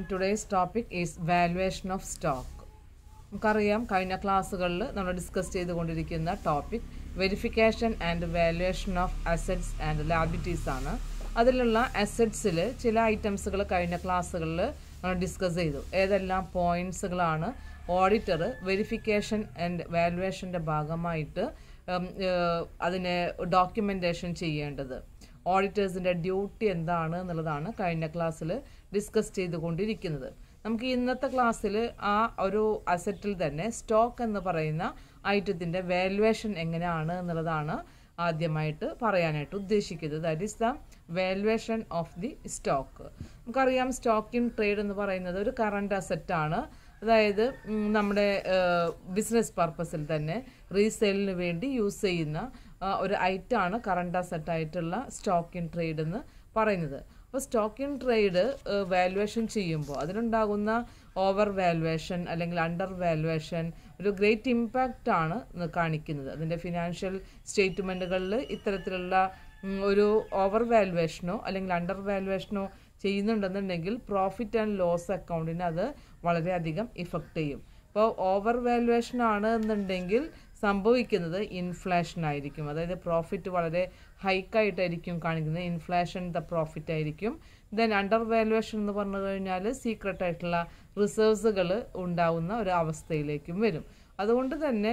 today's topic is valuation of stock. നമുക്കറിയാം കഴിഞ്ഞ ക്ലാസ്സുകളിൽ നമ്മൾ ഡിസ്കസ് ചെയ്തുകൊണ്ടിരിക്കുന്ന topic verification and valuation of assets and liabilities ആണ് അതിലുള്ള അസറ്റ്സിൽ ചില ഐറ്റംസുകൾ കഴിഞ്ഞ ക്ലാസ്സുകളിൽ നമ്മൾ ഡിസ്കസ് ചെയ്തു ഏതെല്ലാം പോയിന്റ്സുകളാണ് ഓഡിറ്റർ വെരിഫിക്കേഷൻ ആൻഡ് വാലുവേഷൻ്റെ ഭാഗമായിട്ട് ഉം, ഏഹ്, അതിനെ ഡോക്യുമെൻറ്റേഷൻ ചെയ്യേണ്ടത് ഓഡിറ്റേഴ്സിൻ്റെ ഡ്യൂട്ടി എന്താണ് എന്നുള്ളതാണ് കഴിഞ്ഞ ക്ലാസ്സിൽ ഡിസ്കസ് ചെയ്തുകൊണ്ടിരിക്കുന്നത് നമുക്ക് ഇന്നത്തെ ക്ലാസ്സിൽ ആ ഒരു അസറ്റിൽ തന്നെ സ്റ്റോക്ക് എന്ന് പറയുന്ന ഐറ്റത്തിൻ്റെ വാലുവേഷൻ എങ്ങനെയാണ് എന്നുള്ളതാണ് ആദ്യമായിട്ട് പറയാനായിട്ട് ഉദ്ദേശിക്കുന്നത് that is the valuation of the stock നമുക്കറിയാം സ്റ്റോക്ക് ഇൻ ട്രേഡ് എന്ന് പറയുന്നത് ഒരു കറണ്ട് അസറ്റാണ് അതായത് ഉം, നമ്മുടെ ബിസിനസ് പർപ്പസിൽ തന്നെ റീസെയിലിന് വേണ്ടി യൂസ് ചെയ്യുന്ന ആ, ഒരു ഐറ്റമാണ് കറണ്ട് അസറ്റ് ആയിട്ടുള്ള സ്റ്റോക്ക് ഇൻ ട്രേഡ് എന്ന് പറയുന്നത് അപ്പോൾ സ്റ്റോക്ക് ഇൻ ട്രേഡ് വാലുവേഷൻ ചെയ്യുമ്പോൾ അതിനുണ്ടാകുന്ന ഓവർ വാലുവേഷൻ അല്ലെങ്കിൽ അണ്ടർ വാലുവേഷൻ ഒരു ഗ്രേറ്റ് ഇമ്പാക്റ്റ് ആണ് ഇത് കാണിക്കുന്നത് അതിൻ്റെ ഫിനാൻഷ്യൽ സ്റ്റേറ്റ്മെൻറ്റുകളിൽ ഇത്തരത്തിലുള്ള ഉം, ഒരു ഓവർ വാലുവേഷനോ അല്ലെങ്കിൽ അണ്ടർ വാലുവേഷനോ ചെയ്യുന്നുണ്ടെന്നുണ്ടെങ്കിൽ പ്രോഫിറ്റ് ആൻഡ് ലോസ് അക്കൗണ്ടിന് അത് വളരെയധികം ഇഫക്റ്റ് ചെയ്യും ഇപ്പോൾ ഓവർ വാലുവേഷൻ ആണ് എന്നുണ്ടെങ്കിൽ സംഭവിക്കുന്നത് ഇൻഫ്ലേഷൻ ആയിരിക്കും അതായത് പ്രോഫിറ്റ് വളരെ ഹൈക്കായിട്ടായിരിക്കും കാണിക്കുന്നത് ഇൻഫ്ലേഷൻ ദ പ്രോഫിറ്റ് ആയിരിക്കും ദെൻ അണ്ടർ വാലുവേഷൻ എന്ന് പറഞ്ഞു കഴിഞ്ഞാൽ സീക്രട്ട് ആയിട്ടുള്ള റിസർവ്സുകൾ ഉണ്ടാവുന്ന ഒരു അവസ്ഥയിലേക്കും വരും അതുകൊണ്ട് തന്നെ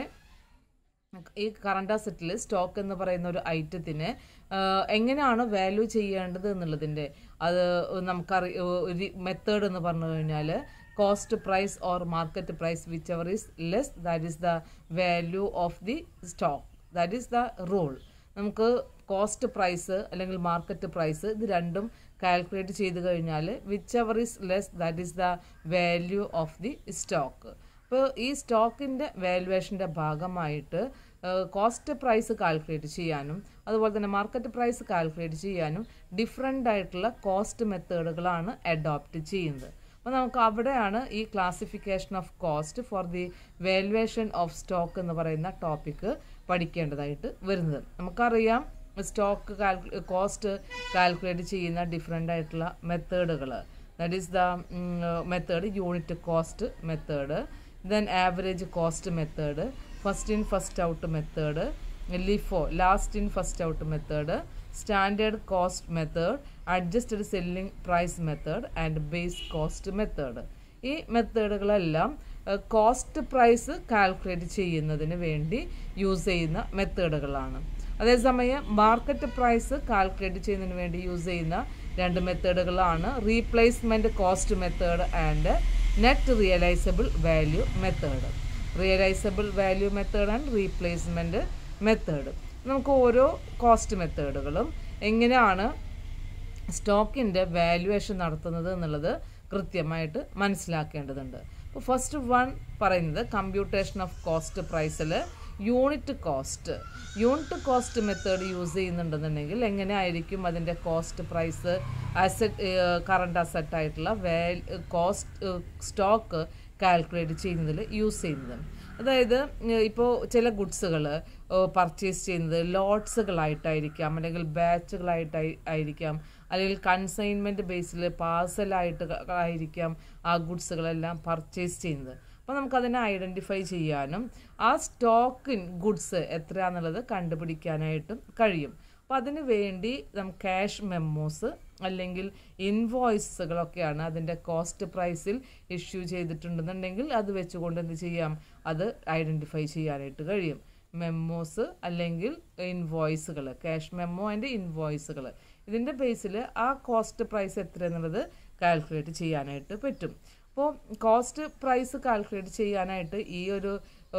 ഈ കറണ്ട് അസറ്റിൽ സ്റ്റോക്ക് എന്ന് പറയുന്ന ഒരു ഐറ്റത്തിന് എങ്ങനെയാണ് വാല്യൂ ചെയ്യേണ്ടത് എന്നുള്ളതിൻ്റെ അത് നമുക്കറി ഒരു മെത്തേഡ് എന്ന് പറഞ്ഞു കഴിഞ്ഞാൽ cost price or market price which ever is less that is the value of the stock that is the rule നമുക്ക് കോസ്റ്റ് പ്രൈസ് അല്ലെങ്കിൽ മാർക്കറ്റ് പ്രൈസ് ഇത് രണ്ടും കാൽക്കുലേറ്റ് ചെയ്ത് കഴിഞ്ഞാൽ which ever is less that is the value of the stock അപ്പോൾ ഈ സ്റ്റോക്കിൻ്റെ വാലുവേഷൻ്റെ ഭാഗമായിട്ട് കോസ്റ്റ് പ്രൈസ് കാൽക്കുലേറ്റ് ചെയ്യാനും അതുപോലെ തന്നെ മാർക്കറ്റ് പ്രൈസ് കാൽക്കുലേറ്റ് ചെയ്യാനും ഡിഫറെൻ്റ് ആയിട്ടുള്ള കോസ്റ്റ് മെത്തേഡുകളാണ് അഡോപ്റ്റ് ചെയ്യുന്നത് അപ്പോൾ നമുക്ക് അവിടെയാണ് ഈ classification of cost for the valuation of stock എന്ന് പറയുന്ന ടോപ്പിക്ക് പഠിക്കേണ്ടതായിട്ട് വരുന്നത് നമുക്കറിയാം സ്റ്റോക്ക് കാൽക്കു കോസ്റ്റ് കാൽക്കുലേറ്റ് ചെയ്യുന്ന ഡിഫറെൻ്റ് ആയിട്ടുള്ള മെത്തേഡുകൾ that is the method unit cost method then average cost method first in first out method LIFO last in first out method standard cost method adjusted selling price method and base cost method ഈ മെത്തേഡുകളെല്ലാം cost price calculate ചെയ്യുന്നതിന് വേണ്ടി use ചെയ്യുന്ന മെത്തേഡുകളാണ് അതേസമയം market price calculate ചെയ്യുന്നതിന് വേണ്ടി use ചെയ്യുന്ന രണ്ട് മെത്തേഡുകളാണ് replacement cost method and net realisable value method realisable value method and replacement method നമുക്ക് ഓരോ കോസ്റ്റ് മെത്തേഡുകളും എങ്ങനെയാണ് സ്റ്റോക്കിൻ്റെ വാല്യുവേഷൻ നടത്തുന്നത് എന്നുള്ളത് കൃത്യമായിട്ട് മനസ്സിലാക്കേണ്ടതുണ്ട് അപ്പോൾ ഫസ്റ്റ് വൺ പറയുന്നത് കമ്പ്യൂട്ടേഷൻ ഓഫ് കോസ്റ്റ് പ്രൈസിൽ unit cost unit cost method use ചെയ്യുന്നുണ്ടെന്നുണ്ടെങ്കിൽ എങ്ങനെ ആയിരിക്കും അതിൻ്റെ cost price asset current asset ആയിട്ടുള്ള വാൽ കോസ്റ്റ് സ്റ്റോക്ക് കാൽക്കുലേറ്റ് ചെയ്യുന്നതിൽ യൂസ് ചെയ്യുന്നത് അതായത് ഇപ്പോൾ ചില ഗുഡ്സുകൾ പർച്ചേസ് ചെയ്യുന്നത് ലോട്ട്സുകളായിട്ടായിരിക്കാം അല്ലെങ്കിൽ ബാച്ചുകളായിട്ട് ആയിരിക്കാം അല്ലെങ്കിൽ കൺസൈൻമെൻറ്റ് ബേസിൽ പാഴ്സലായിട്ട് ആയിരിക്കാം ആ ഗുഡ്സുകളെല്ലാം പർച്ചേസ് ചെയ്യുന്നത് അപ്പോൾ നമുക്കതിനെ ഐഡൻറ്റിഫൈ ചെയ്യാനും ആ സ്റ്റോക്കിൻ ഗുഡ്സ് എത്രയാണെന്നുള്ളത് കണ്ടുപിടിക്കാനായിട്ടും കഴിയും അപ്പോൾ അതിന് വേണ്ടി നമുക്ക് ക്യാഷ് മെമ്മോസ് അല്ലെങ്കിൽ ഇൻവോയ്സുകളൊക്കെയാണ് അതിൻ്റെ കോസ്റ്റ് പ്രൈസിൽ ഇഷ്യൂ ചെയ്തിട്ടുണ്ടെന്നുണ്ടെങ്കിൽ അത് വെച്ചുകൊണ്ട് എന്ത് ചെയ്യാം അത് ഐഡൻറ്റിഫൈ ചെയ്യാനായിട്ട് കഴിയും മെമ്മോസ് അല്ലെങ്കിൽ ഇൻവോയ്സുകൾ ക്യാഷ് മെമ്മോ ആൻഡ് ഇൻവോയ്സുകൾ ഇതിൻ്റെ ബേസിൽ ആ കോസ്റ്റ് പ്രൈസ് എത്ര എന്നുള്ളത് കാൽക്കുലേറ്റ് ചെയ്യാനായിട്ട് പറ്റും അപ്പോൾ കോസ്റ്റ് പ്രൈസ് കാൽക്കുലേറ്റ് ചെയ്യാനായിട്ട് ഈ ഒരു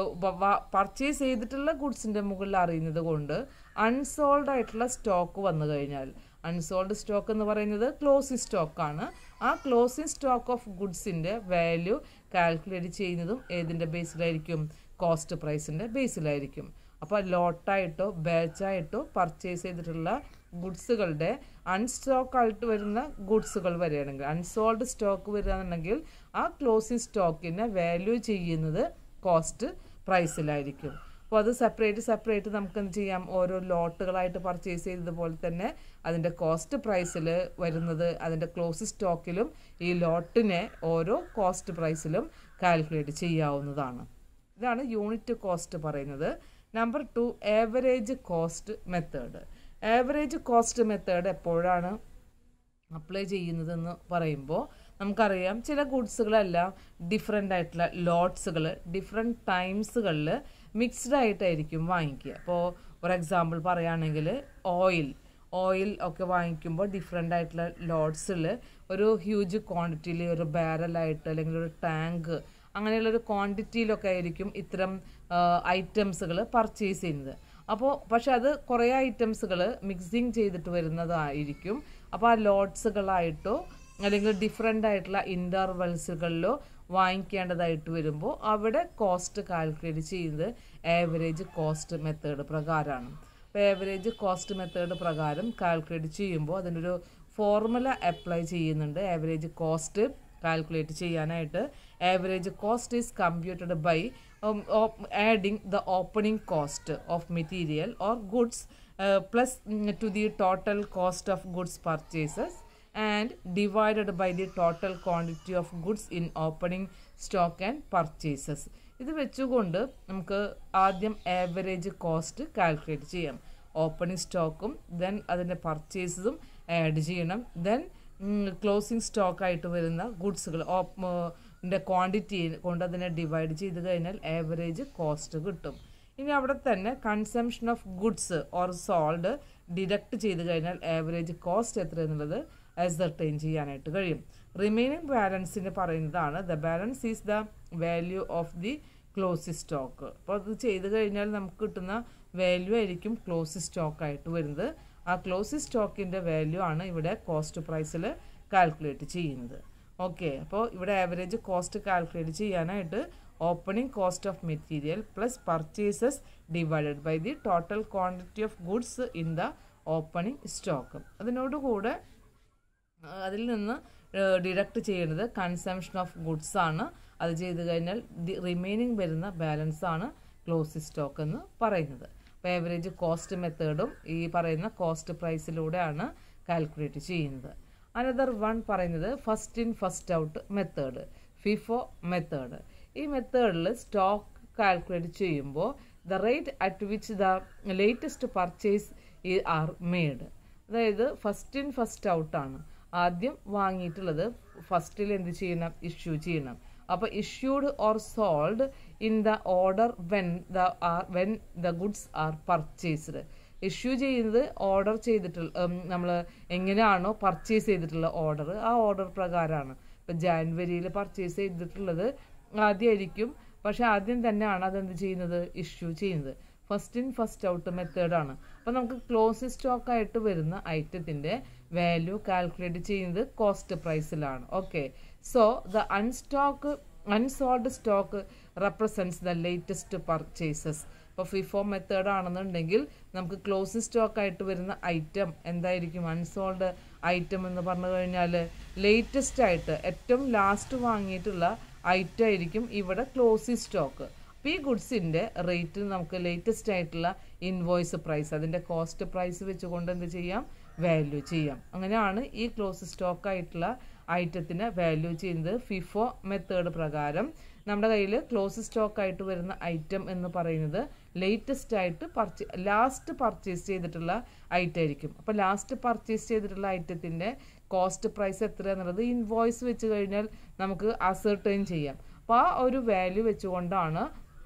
പർച്ചേസ് ചെയ്തിട്ടുള്ള ഗുഡ്സിൻ്റെ മുകളിൽ അറിയുന്നത് കൊണ്ട് അൺസോൾഡ് ആയിട്ടുള്ള സ്റ്റോക്ക് വന്നു കഴിഞ്ഞാൽ അൺസോൾഡ് സ്റ്റോക്ക് എന്ന് പറയുന്നത് ക്ലോസിംഗ് സ്റ്റോക്കാണ് ആ ക്ലോസിംഗ് സ്റ്റോക്ക് ഓഫ് ഗുഡ്സിൻ്റെ വാല്യൂ കാൽക്കുലേറ്റ് ചെയ്യുന്നതും ഏതിൻ്റെ ബേസിലായിരിക്കും കോസ്റ്റ് പ്രൈസിൻ്റെ ബേസിലായിരിക്കും അപ്പോൾ ലോട്ടായിട്ടോ ബാച്ചായിട്ടോ പർച്ചേസ് ചെയ്തിട്ടുള്ള ഗുഡ്സുകളുടെ അൺസ്റ്റോക്ക് ആയിട്ട് വരുന്ന ഗുഡ്സുകൾ വരികയാണെങ്കിൽ അൺസോൾഡ് സ്റ്റോക്ക് വരികയാണെന്നുണ്ടെങ്കിൽ ആ ക്ലോസിംഗ് സ്റ്റോക്കിനെ വാല്യൂ ചെയ്യുന്നത് കോസ്റ്റ് പ്രൈസിലായിരിക്കും അപ്പോൾ അത് സെപ്പറേറ്റ് സെപ്പറേറ്റ് നമുക്ക് എന്ത് ചെയ്യാം ഓരോ ലോട്ടുകളായിട്ട് പർച്ചേസ് ചെയ്തതുപോലെ തന്നെ അതിൻ്റെ കോസ്റ്റ് പ്രൈസിൽ വരുന്നത് അതിൻ്റെ ക്ലോസ് സ്റ്റോക്കിലും ഈ ലോട്ടിനെ ഓരോ കോസ്റ്റ് പ്രൈസിലും കാൽക്കുലേറ്റ് ചെയ്യാവുന്നതാണ് ഇതാണ് യൂണിറ്റ് കോസ്റ്റ് പറയുന്നത് number two average cost method average cost method എപ്പോഴാണ് അപ്ലൈ ചെയ്യുന്നതെന്ന് പറയുമ്പോൾ നമുക്കറിയാം ചില ഗുഡ്സുകളെല്ലാം ഡിഫറെൻ്റ് ആയിട്ടുള്ള ലോട്ട്സുകൾ ഡിഫറെൻറ്റ് ടൈംസുകളിൽ മിക്സ്ഡ് ആയിട്ടായിരിക്കും വാങ്ങിക്കുക അപ്പോൾ ഫോർ എക്സാമ്പിൾ പറയുകയാണെങ്കിൽ ഓയിൽ ഓയിൽ ഒക്കെ വാങ്ങിക്കുമ്പോൾ ഡിഫറെൻ്റ് ആയിട്ടുള്ള ലോട്ട്സിൽ ഒരു ഹ്യൂജ് ക്വാണ്ടിറ്റിയിൽ ഒരു ബാരലായിട്ട് അല്ലെങ്കിൽ ഒരു ടാങ്ക് അങ്ങനെയുള്ളൊരു ക്വാണ്ടിറ്റിയിലൊക്കെ ആയിരിക്കും ഇത്തരം ഐറ്റംസുകൾ പർച്ചേസ് ചെയ്യുന്നത് അപ്പോൾ പക്ഷെ അത് കുറേ ഐറ്റംസുകൾ മിക്സിങ് ചെയ്തിട്ട് വരുന്നതായിരിക്കും അപ്പോൾ ആ ലോട്ട്സുകളായിട്ടോ അല്ലെങ്കിൽ ഡിഫറെൻ്റ് ആയിട്ടുള്ള ഇൻ്റർവെൽസുകളിലോ വാങ്ങിക്കേണ്ടതായിട്ട് വരുമ്പോൾ അവിടെ കോസ്റ്റ് കാൽക്കുലേറ്റ് ചെയ്യുന്നത് ആവറേജ് കോസ്റ്റ് മെത്തേഡ് പ്രകാരമാണ് അപ്പോൾ ആവറേജ് കോസ്റ്റ് മെത്തേഡ് പ്രകാരം കാൽക്കുലേറ്റ് ചെയ്യുമ്പോൾ അതിനൊരു ഫോർമുല അപ്ലൈ ചെയ്യുന്നുണ്ട് ആവറേജ് കോസ്റ്റ് കാൽക്കുലേറ്റ് ചെയ്യാനായിട്ട് average cost is computed by adding the opening cost of material or goods plus to the total cost of goods purchases and divided by the total quantity of goods in opening stock and purchases ഇത് വെച്ചുകൊണ്ട് നമുക്ക് ആദ്യം average cost calculate ചെയ്യാം opening സ്റ്റോക്കും then അതിൻ്റെ പർച്ചേസസും add ചെയ്യണം then closing സ്റ്റോക്കായിട്ട് വരുന്ന ഗുഡ്സുകൾ ക്വാണ്ടിറ്റി കൊണ്ട് അതിനെ ഡിവൈഡ് ചെയ്ത് കഴിഞ്ഞാൽ ആവറേജ് കോസ്റ്റ് കിട്ടും ഇനി അവിടെ തന്നെ consumption of goods or sold deduct ചെയ്ത് കഴിഞ്ഞാൽ ആവറേജ് കോസ്റ്റ് എത്ര എന്നുള്ളത് അസർട്ടൈൻ ചെയ്യാനായിട്ട് കഴിയും റിമൈനിങ് ബാലൻസിന് പറയുന്നതാണ് the balance is the value of the close stock അപ്പോൾ അത് ചെയ്ത് കഴിഞ്ഞാൽ നമുക്ക് കിട്ടുന്ന വാല്യൂ ആയിരിക്കും ക്ലോസ് സ്റ്റോക്കായിട്ട് വരുന്നത് ആ ക്ലോസ് സ്റ്റോക്കിൻ്റെ വാല്യൂ ആണ് ഇവിടെ കോസ്റ്റ് പ്രൈസിൽ കാൽക്കുലേറ്റ് ചെയ്യുന്നത് ഓക്കെ അപ്പോൾ ഇവിടെ ആവറേജ് കോസ്റ്റ് കാൽക്കുലേറ്റ് ചെയ്യാനായിട്ട് opening cost of material plus purchases divided by the total quantity of goods in the opening stock അതിനോടുകൂടെ അതിൽ നിന്ന് ഡിഡക്ട് ചെയ്യുന്നത് കൺസംഷൻ ഓഫ് ഗുഡ്സ് ആണ് അത് ചെയ്ത് കഴിഞ്ഞാൽ ദി റിമൈനിങ് വരുന്ന ബാലൻസ് ആണ് ക്ലോസ് സ്റ്റോക്ക് എന്ന് പറയുന്നത് അപ്പോൾ ആവറേജ് കോസ്റ്റ് മെത്തേഡും ഈ പറയുന്ന കോസ്റ്റ് പ്രൈസിലൂടെയാണ് കാൽക്കുലേറ്റ് ചെയ്യുന്നത് അനദർ വൺ പറയുന്നത് first in first out method FIFO method ഈ മെത്തേഡിൽ സ്റ്റോക്ക് കാൽക്കുലേറ്റ് ചെയ്യുമ്പോൾ the rate at which the latest purchase are made അതായത് ഫസ്റ്റ് ഇൻ ഫസ്റ്റ് ഔട്ടാണ് ആദ്യം വാങ്ങിയിട്ടുള്ളത് ഫസ്റ്റിൽ എന്ത് ചെയ്യണം ഇഷ്യൂ ചെയ്യണം അപ്പോൾ issued or sold in the order when the are when the goods are purchased issue ചെയ്യുന്നത് ഓർഡർ ചെയ്തിട്ടുള്ള നമ്മൾ എങ്ങനെയാണോ പർച്ചേസ് ചെയ്തിട്ടുള്ള ഓർഡർ ആ ഓർഡർ പ്രകാരമാണ് ഇപ്പം ജാനുവരിയിൽ പർച്ചേസ് ചെയ്തിട്ടുള്ളത് ആദ്യമായിരിക്കും പക്ഷെ ആദ്യം തന്നെയാണ് അതെന്ത് ചെയ്യുന്നത് ഇഷ്യൂ ചെയ്യുന്നത് ഫസ്റ്റ് ഇൻ ഫസ്റ്റ് ഔട്ട് മെത്തേഡാണ് അപ്പോൾ നമുക്ക് ക്ലോസ് സ്റ്റോക്ക് ആയിട്ട് വരുന്ന ഐറ്റത്തിൻ്റെ വാല്യൂ കാൽക്കുലേറ്റ് ചെയ്യുന്നത് കോസ്റ്റ് പ്രൈസിലാണ് okay so the unstock unsold stock represents the latest purchases ഇപ്പോൾ ഫിഫോ മെത്തേഡ് ആണെന്നുണ്ടെങ്കിൽ നമുക്ക് ക്ലോസ് സ്റ്റോക്ക് ആയിട്ട് വരുന്ന ഐറ്റം എന്തായിരിക്കും അൺസോൾഡ് ഐറ്റം എന്ന് പറഞ്ഞു കഴിഞ്ഞാൽ ലേറ്റസ്റ്റ് ആയിട്ട് ഏറ്റവും ലാസ്റ്റ് വാങ്ങിയിട്ടുള്ള ഐറ്റം ആയിരിക്കും ഇവിടെ ക്ലോസ് സ്റ്റോക്ക് അപ്പോൾ ഈ ഗുഡ്സിൻ്റെ റേറ്റ് നമുക്ക് ലേറ്റസ്റ്റ് ആയിട്ടുള്ള ഇൻവോയ്സ് പ്രൈസ് അതിൻ്റെ കോസ്റ്റ് പ്രൈസ് വെച്ചുകൊണ്ട് എന്ത് ചെയ്യാം വാല്യൂ ചെയ്യാം അങ്ങനെയാണ് ഈ ക്ലോസ് സ്റ്റോക്ക് ആയിട്ടുള്ള ഐറ്റത്തിന് വാല്യൂ ചെയ്യുന്നത് ഫിഫോ മെത്തേഡ് പ്രകാരം നമ്മുടെ കയ്യിൽ ക്ലോസ് സ്റ്റോക്ക് ആയിട്ട് വരുന്ന ഐറ്റം എന്ന് പറയുന്നത് ലേറ്റസ്റ്റ് ആയിട്ട് പർച്ചേ ലാസ്റ്റ് പർച്ചേസ് ചെയ്തിട്ടുള്ള ഐറ്റം ആയിരിക്കും അപ്പോൾ ലാസ്റ്റ് പർച്ചേസ് ചെയ്തിട്ടുള്ള ഐറ്റത്തിൻ്റെ കോസ്റ്റ് പ്രൈസ് എത്ര എന്നുള്ളത് ഇൻവോയ്സ് വെച്ച് കഴിഞ്ഞാൽ നമുക്ക് അസർട്ടൈൻ ചെയ്യാം അപ്പോൾ ആ ഒരു വാല്യൂ വെച്ചുകൊണ്ടാണ്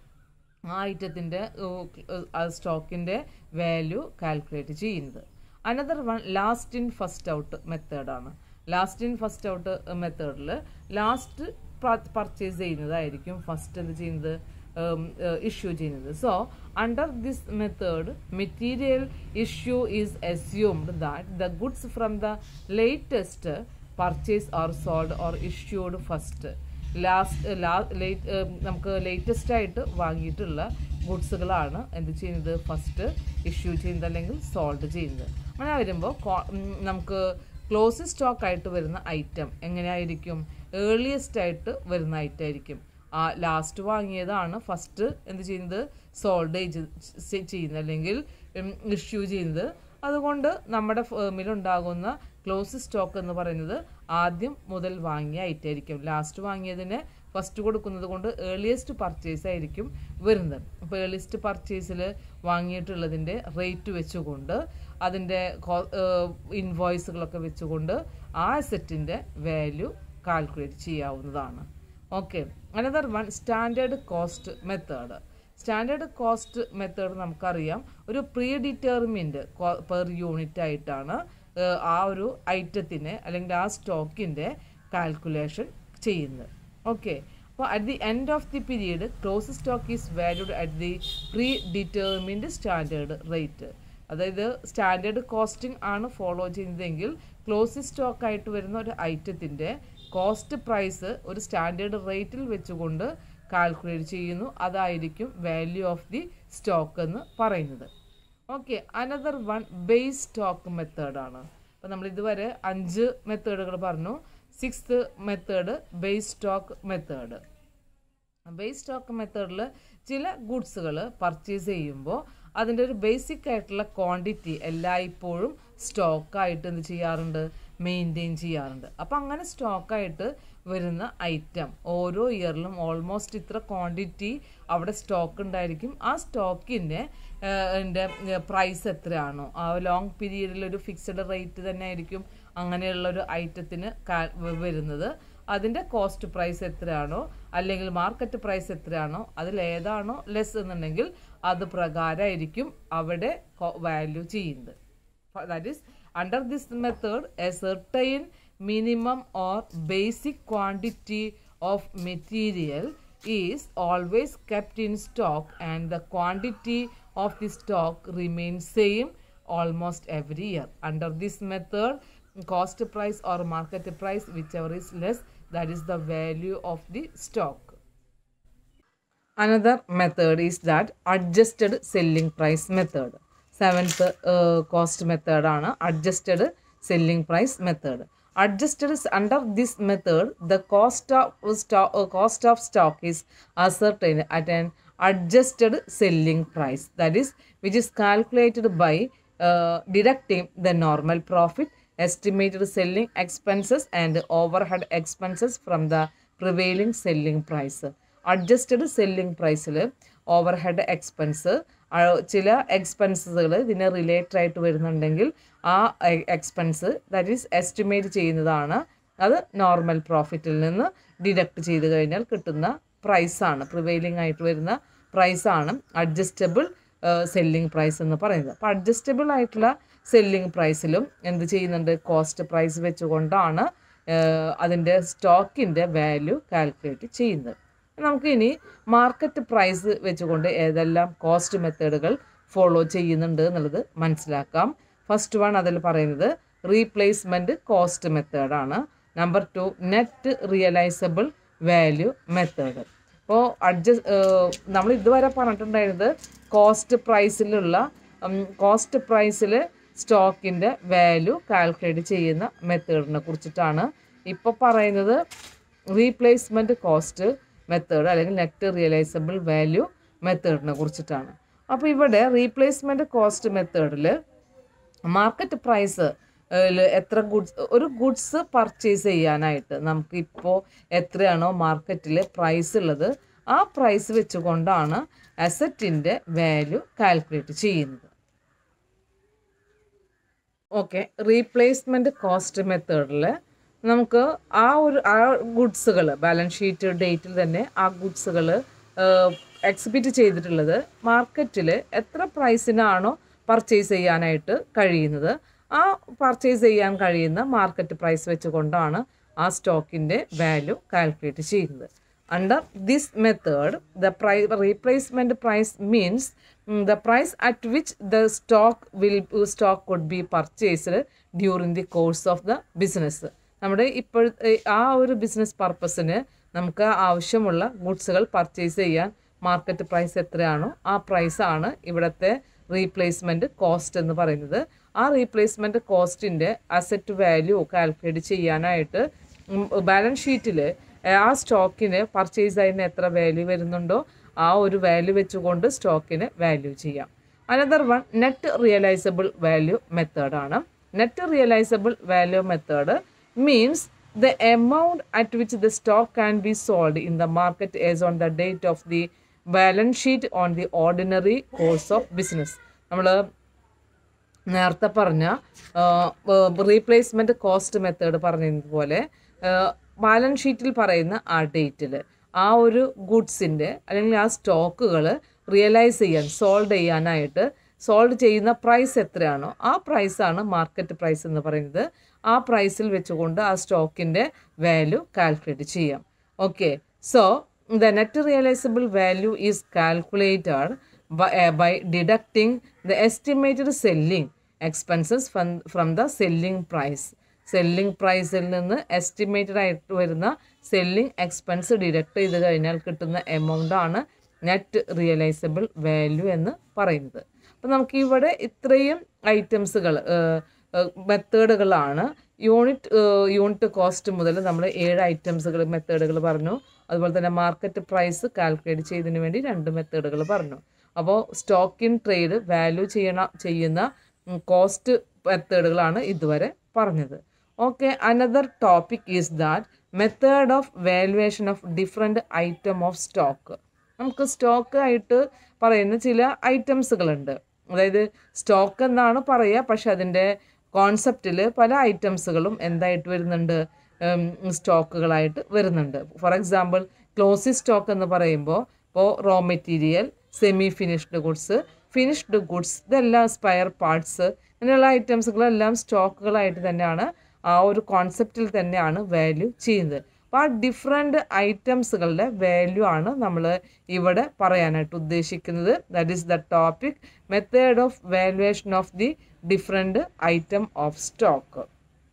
ആ ഐറ്റത്തിൻ്റെ സ്റ്റോക്കിൻ്റെ വാല്യൂ കാൽക്കുലേറ്റ് ചെയ്യുന്നത് another one last in first out മെത്തേഡാണ് ലാസ്റ്റ് ഇൻ ഫസ്റ്റ് ഔട്ട് മെത്തേഡിൽ ലാസ്റ്റ് പർച്ചേസ് ചെയ്യുന്നതായിരിക്കും ഫസ്റ്റ് എന്ത് ചെയ്യുന്നത് ഇഷ്യൂ ചെയ്യുന്നത് so under this method material issue is assumed that the goods from the latest purchase or sold or issued first last late നമുക്ക് latest ആയിട്ട് വാങ്ങിയിട്ടുള്ള ഗുഡ്സുകളാണ് എന്ത് ചെയ്യുന്നത് ഫസ്റ്റ് ഇഷ്യൂ ചെയ്യുന്നത് അല്ലെങ്കിൽ സോൾവ് ചെയ്യുന്നത് അങ്ങനെ വരുമ്പോൾ നമുക്ക് ക്ലോസ് സ്റ്റോക്ക് ആയിട്ട് വരുന്ന ഐറ്റം എങ്ങനെയായിരിക്കും ഏർലിയസ്റ്റ് ആയിട്ട് വരുന്ന ഐറ്റം ആയിരിക്കും ആ ലാസ്റ്റ് വാങ്ങിയതാണ് ഫസ്റ്റ് എന്ത് ചെയ്യുന്നത് സോൾഡ് ചെയ്യുന്നത് അല്ലെങ്കിൽ ഇഷ്യൂ ചെയ്യുന്നത് അതുകൊണ്ട് നമ്മുടെ ഫേമിലുണ്ടാകുന്ന ക്ലോസ് സ്റ്റോക്ക് എന്ന് പറയുന്നത് ആദ്യം മുതൽ വാങ്ങിയ ഐറ്റം ആയിരിക്കും ലാസ്റ്റ് വാങ്ങിയതിന് ഫസ്റ്റ് കൊടുക്കുന്നത് കൊണ്ട് ഏർലിയസ്റ്റ് പർച്ചേസ് ആയിരിക്കും വരുന്നത് അപ്പോൾ ഏർലിയസ്റ്റ് പർച്ചേസിൽ വാങ്ങിയിട്ടുള്ളതിൻ്റെ റേറ്റ് വെച്ചുകൊണ്ട് അതിൻ്റെ ഇൻവോയ്സുകളൊക്കെ വെച്ചുകൊണ്ട് ആ അസറ്റിൻ്റെ വാല്യൂ കാൽക്കുലേറ്റ് ചെയ്യാവുന്നതാണ് okay another one standard cost method standard cost method നമുക്കറിയാം ഒരു പ്രീ ഡിറ്റർമിൻഡ് പെർ യൂണിറ്റ് ആയിട്ടാണ് ആ ഒരു ഐറ്റത്തിന് അല്ലെങ്കിൽ ആ സ്റ്റോക്കിൻ്റെ കാൽക്കുലേഷൻ ചെയ്യുന്നത് ഓക്കെ അപ്പോൾ at the end of the period close stock is valued at the predetermined standard rate അതായത് സ്റ്റാൻഡേർഡ് കോസ്റ്റിംഗ് ആണ് ഫോളോ ചെയ്യുന്നതെങ്കിൽ ക്ലോസ് സ്റ്റോക്ക് ആയിട്ട് വരുന്ന ഒരു ഐറ്റത്തിൻ്റെ കോസ്റ്റ് പ്രൈസ് ഒരു സ്റ്റാൻഡേർഡ് റേറ്റിൽ വെച്ചുകൊണ്ട് കാൽക്കുലേറ്റ് ചെയ്യുന്നു അതായിരിക്കും വാല്യൂ ഓഫ് ദി സ്റ്റോക്ക് എന്ന് പറയുന്നത് okay another one base stock മെത്തേഡാണ് അപ്പോൾ നമ്മൾ ഇതുവരെ അഞ്ച് മെത്തേഡുകൾ പറഞ്ഞു sixth method base stock method base stock മെത്തേഡിൽ ചില ഗുഡ്സുകൾ പർച്ചേസ് ചെയ്യുമ്പോൾ അതിൻ്റെ ഒരു ബേസിക് ആയിട്ടുള്ള ക്വാണ്ടിറ്റി എല്ലായ്പ്പോഴും സ്റ്റോക്കായിട്ട് എന്ത് ചെയ്യാറുണ്ട് മെയിൻറ്റെയിൻ ചെയ്യാറുണ്ട് അപ്പം അങ്ങനെ സ്റ്റോക്കായിട്ട് വരുന്ന ഐറ്റം ഓരോ ഇയറിലും ഓൾമോസ്റ്റ് ഇത്ര ക്വാണ്ടിറ്റി അവിടെ സ്റ്റോക്ക് ഉണ്ടായിരിക്കും ആ സ്റ്റോക്കിൻ്റെ എൻ്റെ പ്രൈസ് എത്രയാണോ ആ ലോങ് പീരീഡിൽ ഒരു ഫിക്സഡ് റേറ്റ് തന്നെ ആയിരിക്കും അങ്ങനെയുള്ള ഒരു ഐറ്റത്തിന് വരുന്നത് അതിൻ്റെ കോസ്റ്റ് പ്രൈസ് എത്രയാണോ അല്ലെങ്കിൽ മാർക്കറ്റ് പ്രൈസ് എത്രയാണോ അതിൽ ഏതാണോ ലെസ് എന്നുണ്ടെങ്കിൽ അത് പ്രകാരമായിരിക്കും അവിടെ വാല്യൂ ചെയ്യുന്നത് that is under this method a certain minimum or basic quantity of material is always kept in stock and the quantity of the stock remains same almost every year under this method cost price or market price whichever is less that is the value of the stock another method is that adjusted selling price method seventh uh, cost method ആണ് adjusted selling price method adjusted under this method the cost of stock uh, cost of stock is ascertained at an adjusted selling price that is which is calculated by uh, deducting the normal profit estimated selling expenses and overhead expenses from the prevailing selling price adjusted selling പ്രൈസിൽ overhead expense ചില എക്സ്പെൻസുകൾ ഇതിന് related ആയിട്ട് വരുന്നുണ്ടെങ്കിൽ ആ expense that is estimate ചെയ്യുന്നതാണ് അത് normal പ്രോഫിറ്റിൽ നിന്ന് ഡിഡക്റ്റ് ചെയ്ത് കഴിഞ്ഞാൽ കിട്ടുന്ന പ്രൈസാണ് പ്രിവെയിലിംഗ് ആയിട്ട് വരുന്ന പ്രൈസാണ് അഡ്ജസ്റ്റബിൾ സെല്ലിംഗ് പ്രൈസ് എന്ന് പറയുന്നത് അപ്പോൾ അഡ്ജസ്റ്റബിൾ ആയിട്ടുള്ള സെല്ലിംഗ് പ്രൈസിലും എന്ത് ചെയ്യുന്നുണ്ട് കോസ്റ്റ് പ്രൈസ് വെച്ചുകൊണ്ടാണ് അതിൻ്റെ സ്റ്റോക്കിൻ്റെ വാല്യൂ കാൽക്കുലേറ്റ് ചെയ്യുന്നത് നമുക്ക് ഇനി മാർക്കറ്റ് പ്രൈസ് വെച്ചുകൊണ്ട് ഏതെല്ലാം കോസ്റ്റ് മെത്തേഡുകൾ ഫോളോ ചെയ്യുന്നുണ്ട് എന്നുള്ളത് മനസ്സിലാക്കാം ഫസ്റ്റ് വൺ അതിൽ പറയുന്നത് റീപ്ലേസ്മെൻറ്റ് കോസ്റ്റ് മെത്തേഡാണ് number two net realisable value method അപ്പോൾ അഡ്ജസ്റ്റ് നമ്മൾ ഇതുവരെ പറഞ്ഞിട്ടുണ്ടായിരുന്നത് കോസ്റ്റ് പ്രൈസിലുള്ള കോസ്റ്റ് പ്രൈസിൽ സ്റ്റോക്കിൻ്റെ വാല്യൂ കാൽക്കുലേറ്റ് ചെയ്യുന്ന മെത്തേഡിനെ കുറിച്ചിട്ടാണ് ഇപ്പോൾ പറയുന്നത് റീപ്ലേസ്മെൻറ്റ് കോസ്റ്റ് മെത്തേഡ് അല്ലെങ്കിൽ നെറ്റ് റിയലൈസബിൾ വാല്യൂ മെത്തേഡിനെ കുറിച്ചിട്ടാണ് അപ്പോൾ ഇവിടെ റീപ്ലേസ്മെൻറ്റ് കോസ്റ്റ് മെത്തേഡിൽ മാർക്കറ്റ് പ്രൈസ് എത്ര ഗുഡ്സ് ഒരു ഗുഡ്സ് പർച്ചേസ് ചെയ്യാനായിട്ട് നമുക്കിപ്പോൾ എത്രയാണോ മാർക്കറ്റിൽ പ്രൈസ് ഉള്ളത് ആ പ്രൈസ് വെച്ചുകൊണ്ടാണ് അസറ്റിൻ്റെ വാല്യൂ കാൽക്കുലേറ്റ് ചെയ്യുന്നത് ഓക്കെ റീപ്ലേസ്മെൻറ്റ് കോസ്റ്റ് മെത്തേഡിൽ നമുക്ക് ആ ഒരു ആ ഗുഡ്സുകൾ ബാലൻസ് ഷീറ്റ് ഡേറ്റിൽ തന്നെ ആ ഗുഡ്സുകൾ എക്സിബിറ്റ് ചെയ്തിട്ടുള്ളത് മാർക്കറ്റിൽ എത്ര പ്രൈസിനാണോ പർച്ചേസ് ചെയ്യാനായിട്ട് കഴിയുന്നത് ആ പർച്ചേസ് ചെയ്യാൻ കഴിയുന്ന മാർക്കറ്റ് പ്രൈസ് വെച്ചുകൊണ്ടാണ് ആ സ്റ്റോക്കിൻ്റെ വാല്യൂ കാൽക്കുലേറ്റ് ചെയ്യുന്നത് under this method the pri replacement price means the price at which the stock will stock could be purchased during the course of the business നമ്മുടെ ഇപ്പോഴത്തെ ആ ഒരു ബിസിനസ് പർപ്പസിന് നമുക്ക് ആവശ്യമുള്ള ഗുഡ്സുകൾ പർച്ചേസ് ചെയ്യാൻ മാർക്കറ്റ് പ്രൈസ് എത്രയാണോ ആ പ്രൈസാണ് ഇവിടുത്തെ റീപ്ലേസ്മെൻറ്റ് കോസ്റ്റ് എന്ന് പറയുന്നത് ആ റീപ്ലേസ്മെൻറ്റ് കോസ്റ്റിൻ്റെ അസറ്റ് വാല്യൂ കാൽക്കുലേറ്റ് ചെയ്യാനായിട്ട് ബാലൻസ് ഷീറ്റിൽ ആ സ്റ്റോക്കിന് പർച്ചേസ് ചെയ്യുന്ന എത്ര വാല്യൂ വരുന്നുണ്ടോ ആ ഒരു വാല്യൂ വെച്ചുകൊണ്ട് സ്റ്റോക്കിന് വാല്യൂ ചെയ്യാം another one net realisable value മെത്തേഡാണ് net realisable value method means the amount at which the stock can be sold in the market as on the date of the balance sheet on the ordinary course of business നമ്മൾ നേരത്തെ പറഞ്ഞ replacement cost method പറഞ്ഞതുപോലെ balance ഷീറ്റിൽ പറയുന്ന ആ ഡേറ്റിൽ ആ ഒരു ഗുഡ്സിൻ്റെ അല്ലെങ്കിൽ ആ സ്റ്റോക്കുകൾ റിയലൈസ് ചെയ്യാൻ സോൾഡ് ചെയ്യാനായിട്ട് സോൾഡ് ചെയ്യുന്ന പ്രൈസ് എത്രയാണോ ആ പ്രൈസാണ് മാർക്കറ്റ് പ്രൈസ് എന്ന് പറയുന്നത് ആ പ്രൈസിൽ വെച്ചുകൊണ്ട് ആ സ്റ്റോക്കിൻ്റെ വാല്യൂ കാൽക്കുലേറ്റ് ചെയ്യാം okay so the net realisable value is calculated by deducting the estimated selling expenses from, from the selling price. Selling പ്രൈസിൽ നിന്ന് എസ്റ്റിമേറ്റഡ് ആയിട്ട് വരുന്ന സെല്ലിംഗ് എക്സ്പെൻസ് ഡിഡക്ട് ചെയ്ത് കഴിഞ്ഞാൽ കിട്ടുന്ന എമൗണ്ട് ആണ് നെറ്റ് റിയലൈസബിൾ വാല്യൂ എന്ന് പറയുന്നത് അപ്പോൾ നമുക്ക് ഇവിടെ ഇത്രയും ഐറ്റംസുകൾ മെത്തേഡുകളാണ് യൂണിറ്റ് യൂണിറ്റ് കോസ്റ്റ് മുതൽ നമ്മൾ ഏഴ് ഐറ്റംസുകൾ മെത്തേഡുകൾ പറഞ്ഞു അതുപോലെ തന്നെ മാർക്കറ്റ് പ്രൈസ് കാൽക്കുലേറ്റ് ചെയ്തതിന് വേണ്ടി രണ്ട് മെത്തേഡുകൾ പറഞ്ഞു അപ്പോൾ സ്റ്റോക്ക് ഇൻ ട്രേഡ് വാല്യൂ ചെയ്യണ ചെയ്യുന്ന കോസ്റ്റ് മെത്തേഡുകളാണ് ഇതുവരെ പറഞ്ഞത് okay another topic is that method of valuation of different item of stock നമുക്ക് സ്റ്റോക്ക് ആയിട്ട് പറയുന്ന ചില ഐറ്റംസുകളുണ്ട് അതായത് സ്റ്റോക്ക് എന്നാണ് പറയുക പക്ഷെ അതിൻ്റെ കോൺസെപ്റ്റിൽ പല ഐറ്റംസുകളും എന്തായിട്ട് വരുന്നുണ്ട് സ്റ്റോക്കുകളായിട്ട് വരുന്നുണ്ട് ഫോർ എക്സാമ്പിൾ ക്ലോസി സ്റ്റോക്ക് എന്ന് പറയുമ്പോൾ ഇപ്പോൾ raw material semi finished goods finished goods ഇതെല്ലാം സ്പയർ പാർട്സ് ഇങ്ങനെയുള്ള ഐറ്റംസുകളെല്ലാം സ്റ്റോക്കുകളായിട്ട് തന്നെയാണ് ആ ഒരു കോൺസെപ്റ്റിൽ തന്നെയാണ് വാല്യൂ ചെയ്യുന്നത് അപ്പോൾ ആ ഡിഫറെൻ്റ് ഐറ്റംസുകളുടെ വാല്യൂ ആണ് നമ്മൾ ഇവിടെ പറയാനായിട്ട് ഉദ്ദേശിക്കുന്നത് that is the topic method of valuation of the different item of stock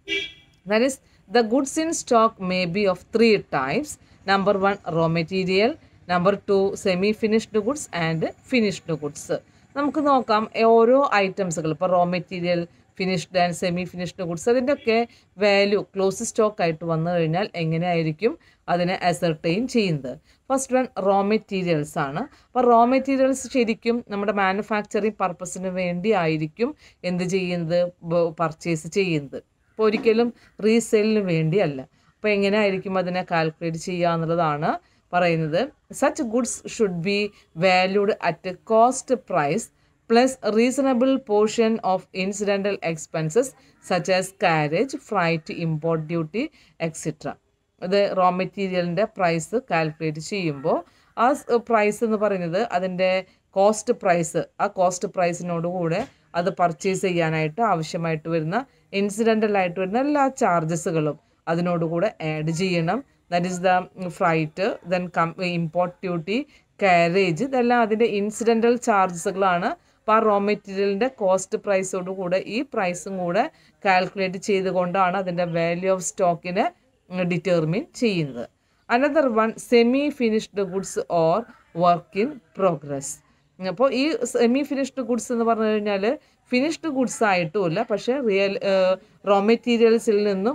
that is the goods in stock may be of three types number one raw material number two semi finished goods and finished goods നമുക്ക് നോക്കാം ഓരോ ഐറ്റംസുകൾ ഇപ്പോൾ raw material finished and semi finished goods അതിൻ്റെയൊക്കെ value close stock ആയിട്ട് വന്നു കഴിഞ്ഞാൽ എങ്ങനെയായിരിക്കും അതിനെ അസർട്ടൈൻ ചെയ്യുന്നത് ഫസ്റ്റ് വൺ റോ മെറ്റീരിയൽസ് ആണ് അപ്പോൾ റോ മെറ്റീരിയൽസ് ശരിക്കും നമ്മുടെ മാനുഫാക്ചറിങ് പർപ്പസിന് വേണ്ടി ആയിരിക്കും എന്ത് ചെയ്യുന്നത് പർച്ചേസ് ചെയ്യുന്നത് അപ്പോൾ ഒരിക്കലും റീസെയിലിന് വേണ്ടിയല്ല അപ്പോൾ എങ്ങനെയായിരിക്കും അതിനെ കാൽക്കുലേറ്റ് ചെയ്യുക എന്നുള്ളതാണ് പറയുന്നത് such goods should be valued at cost price plus reasonable portion of incidental expenses such as carriage freight import duty etcetera ഇത് റോ മെറ്റീരിയലിൻ്റെ പ്രൈസ് കാൽക്കുലേറ്റ് ചെയ്യുമ്പോൾ ആ പ്രൈസ് എന്ന് പറയുന്നത് അതിൻ്റെ കോസ്റ്റ് പ്രൈസ് ആ കോസ്റ്റ് പ്രൈസിനോട് കൂടെ അത് പർച്ചേസ് ചെയ്യാനായിട്ട് ആവശ്യമായിട്ട് വരുന്ന ഇൻസിഡൻ്റൽ ആയിട്ട് വരുന്ന എല്ലാ ചാർജസുകളും അതിനോടുകൂടെ ആഡ് ചെയ്യണം that is the freight then come import duty carriage ഇതെല്ലാം അതിൻ്റെ ഇൻസിഡൻ്റൽ ചാർജസുകളാണ് അപ്പോൾ ആ റോ മെറ്റീരിയലിൻ്റെ കോസ്റ്റ് പ്രൈസോട് കൂടെ ഈ പ്രൈസും കൂടെ കാൽക്കുലേറ്റ് ചെയ്തുകൊണ്ടാണ് അതിൻ്റെ വാല്യൂ ഓഫ് സ്റ്റോക്കിനെ ഡിറ്റർമിൻ ചെയ്യുന്നത് another one semi finished goods or work in progress അപ്പോൾ ഈ സെമി ഫിനിഷ്ഡ് ഗുഡ്സ് എന്ന് പറഞ്ഞു കഴിഞ്ഞാൽ ഫിനിഷ്ഡ് ഗുഡ്സ് ആയിട്ടുമില്ല പക്ഷേ റിയൽ റോ മെറ്റീരിയൽസിൽ നിന്നും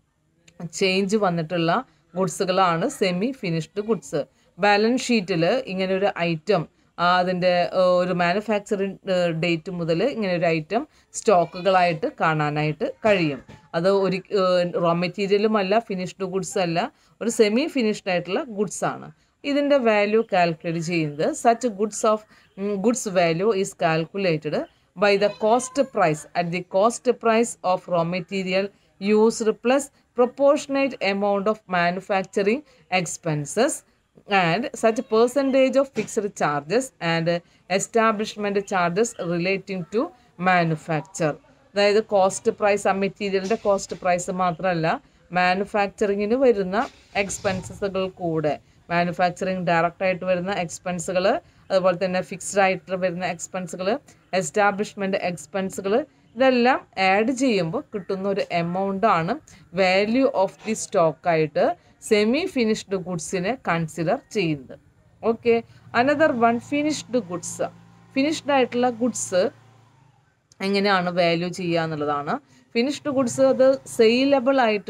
ചേഞ്ച് വന്നിട്ടുള്ള ഗുഡ്സുകളാണ് സെമി ഫിനിഷ്ഡ് ഗുഡ്സ് ബാലൻസ് ഷീറ്റിൽ ഇങ്ങനെ ഒരു ഐറ്റം അതിൻ്റെ ഒരു മാനുഫാക്ചറിങ് ഡേറ്റ് മുതൽ ഇങ്ങനെ ഒരു ഐറ്റം സ്റ്റോക്കുകളായിട്ട് കാണാനായിട്ട് കഴിയും അത് ഒരു റോ മെറ്റീരിയലും അല്ല ഫിനിഷ്ഡ് ഗുഡ്സ് അല്ല ഒരു സെമി ഫിനിഷ്ഡ് ആയിട്ടുള്ള ഗുഡ്സ് ആണ് ഇതിൻ്റെ വാല്യൂ കാൽക്കുലേറ്റ് ചെയ്യുന്നത് such goods of goods value is calculated by the cost price at the cost price of raw material used plus proportionate amount of manufacturing expenses and such percentage of fixed charges and establishment charges relating to manufacture അതായത് cost price ആ മെറ്റീരിയലിൻ്റെ cost price മാത്രമല്ല മാനുഫാക്ചറിങ്ങിന് വരുന്ന എക്സ്പെൻസസുകൾ കൂടെ manufacturing direct ആയിട്ട് വരുന്ന എക്സ്പെൻസുകൾ അതുപോലെ തന്നെ ഫിക്സ്ഡ് ആയിട്ട് വരുന്ന എക്സ്പെൻസുകൾ എസ്റ്റാബ്ലിഷ്മെൻറ്റ് എക്സ്പെൻസുകൾ ഇതെല്ലാം ആഡ് ചെയ്യുമ്പോൾ കിട്ടുന്ന ഒരു എമൗണ്ട് ആണ് വാല്യൂ ഓഫ് ദി സ്റ്റോക്കായിട്ട് സെമി ഫിനിഷ്ഡ് ഗുഡ്സിനെ കൺസിഡർ ചെയ്യുന്നത് okay another one finished goods finished ആയിട്ടുള്ള ഗുഡ്സ് എങ്ങനെയാണ് വാല്യൂ ചെയ്യുക എന്നുള്ളതാണ് ഫിനിഷ്ഡ് ഗുഡ്സ് അത് സെയിലബിൾ ആയിട്ടുള്ള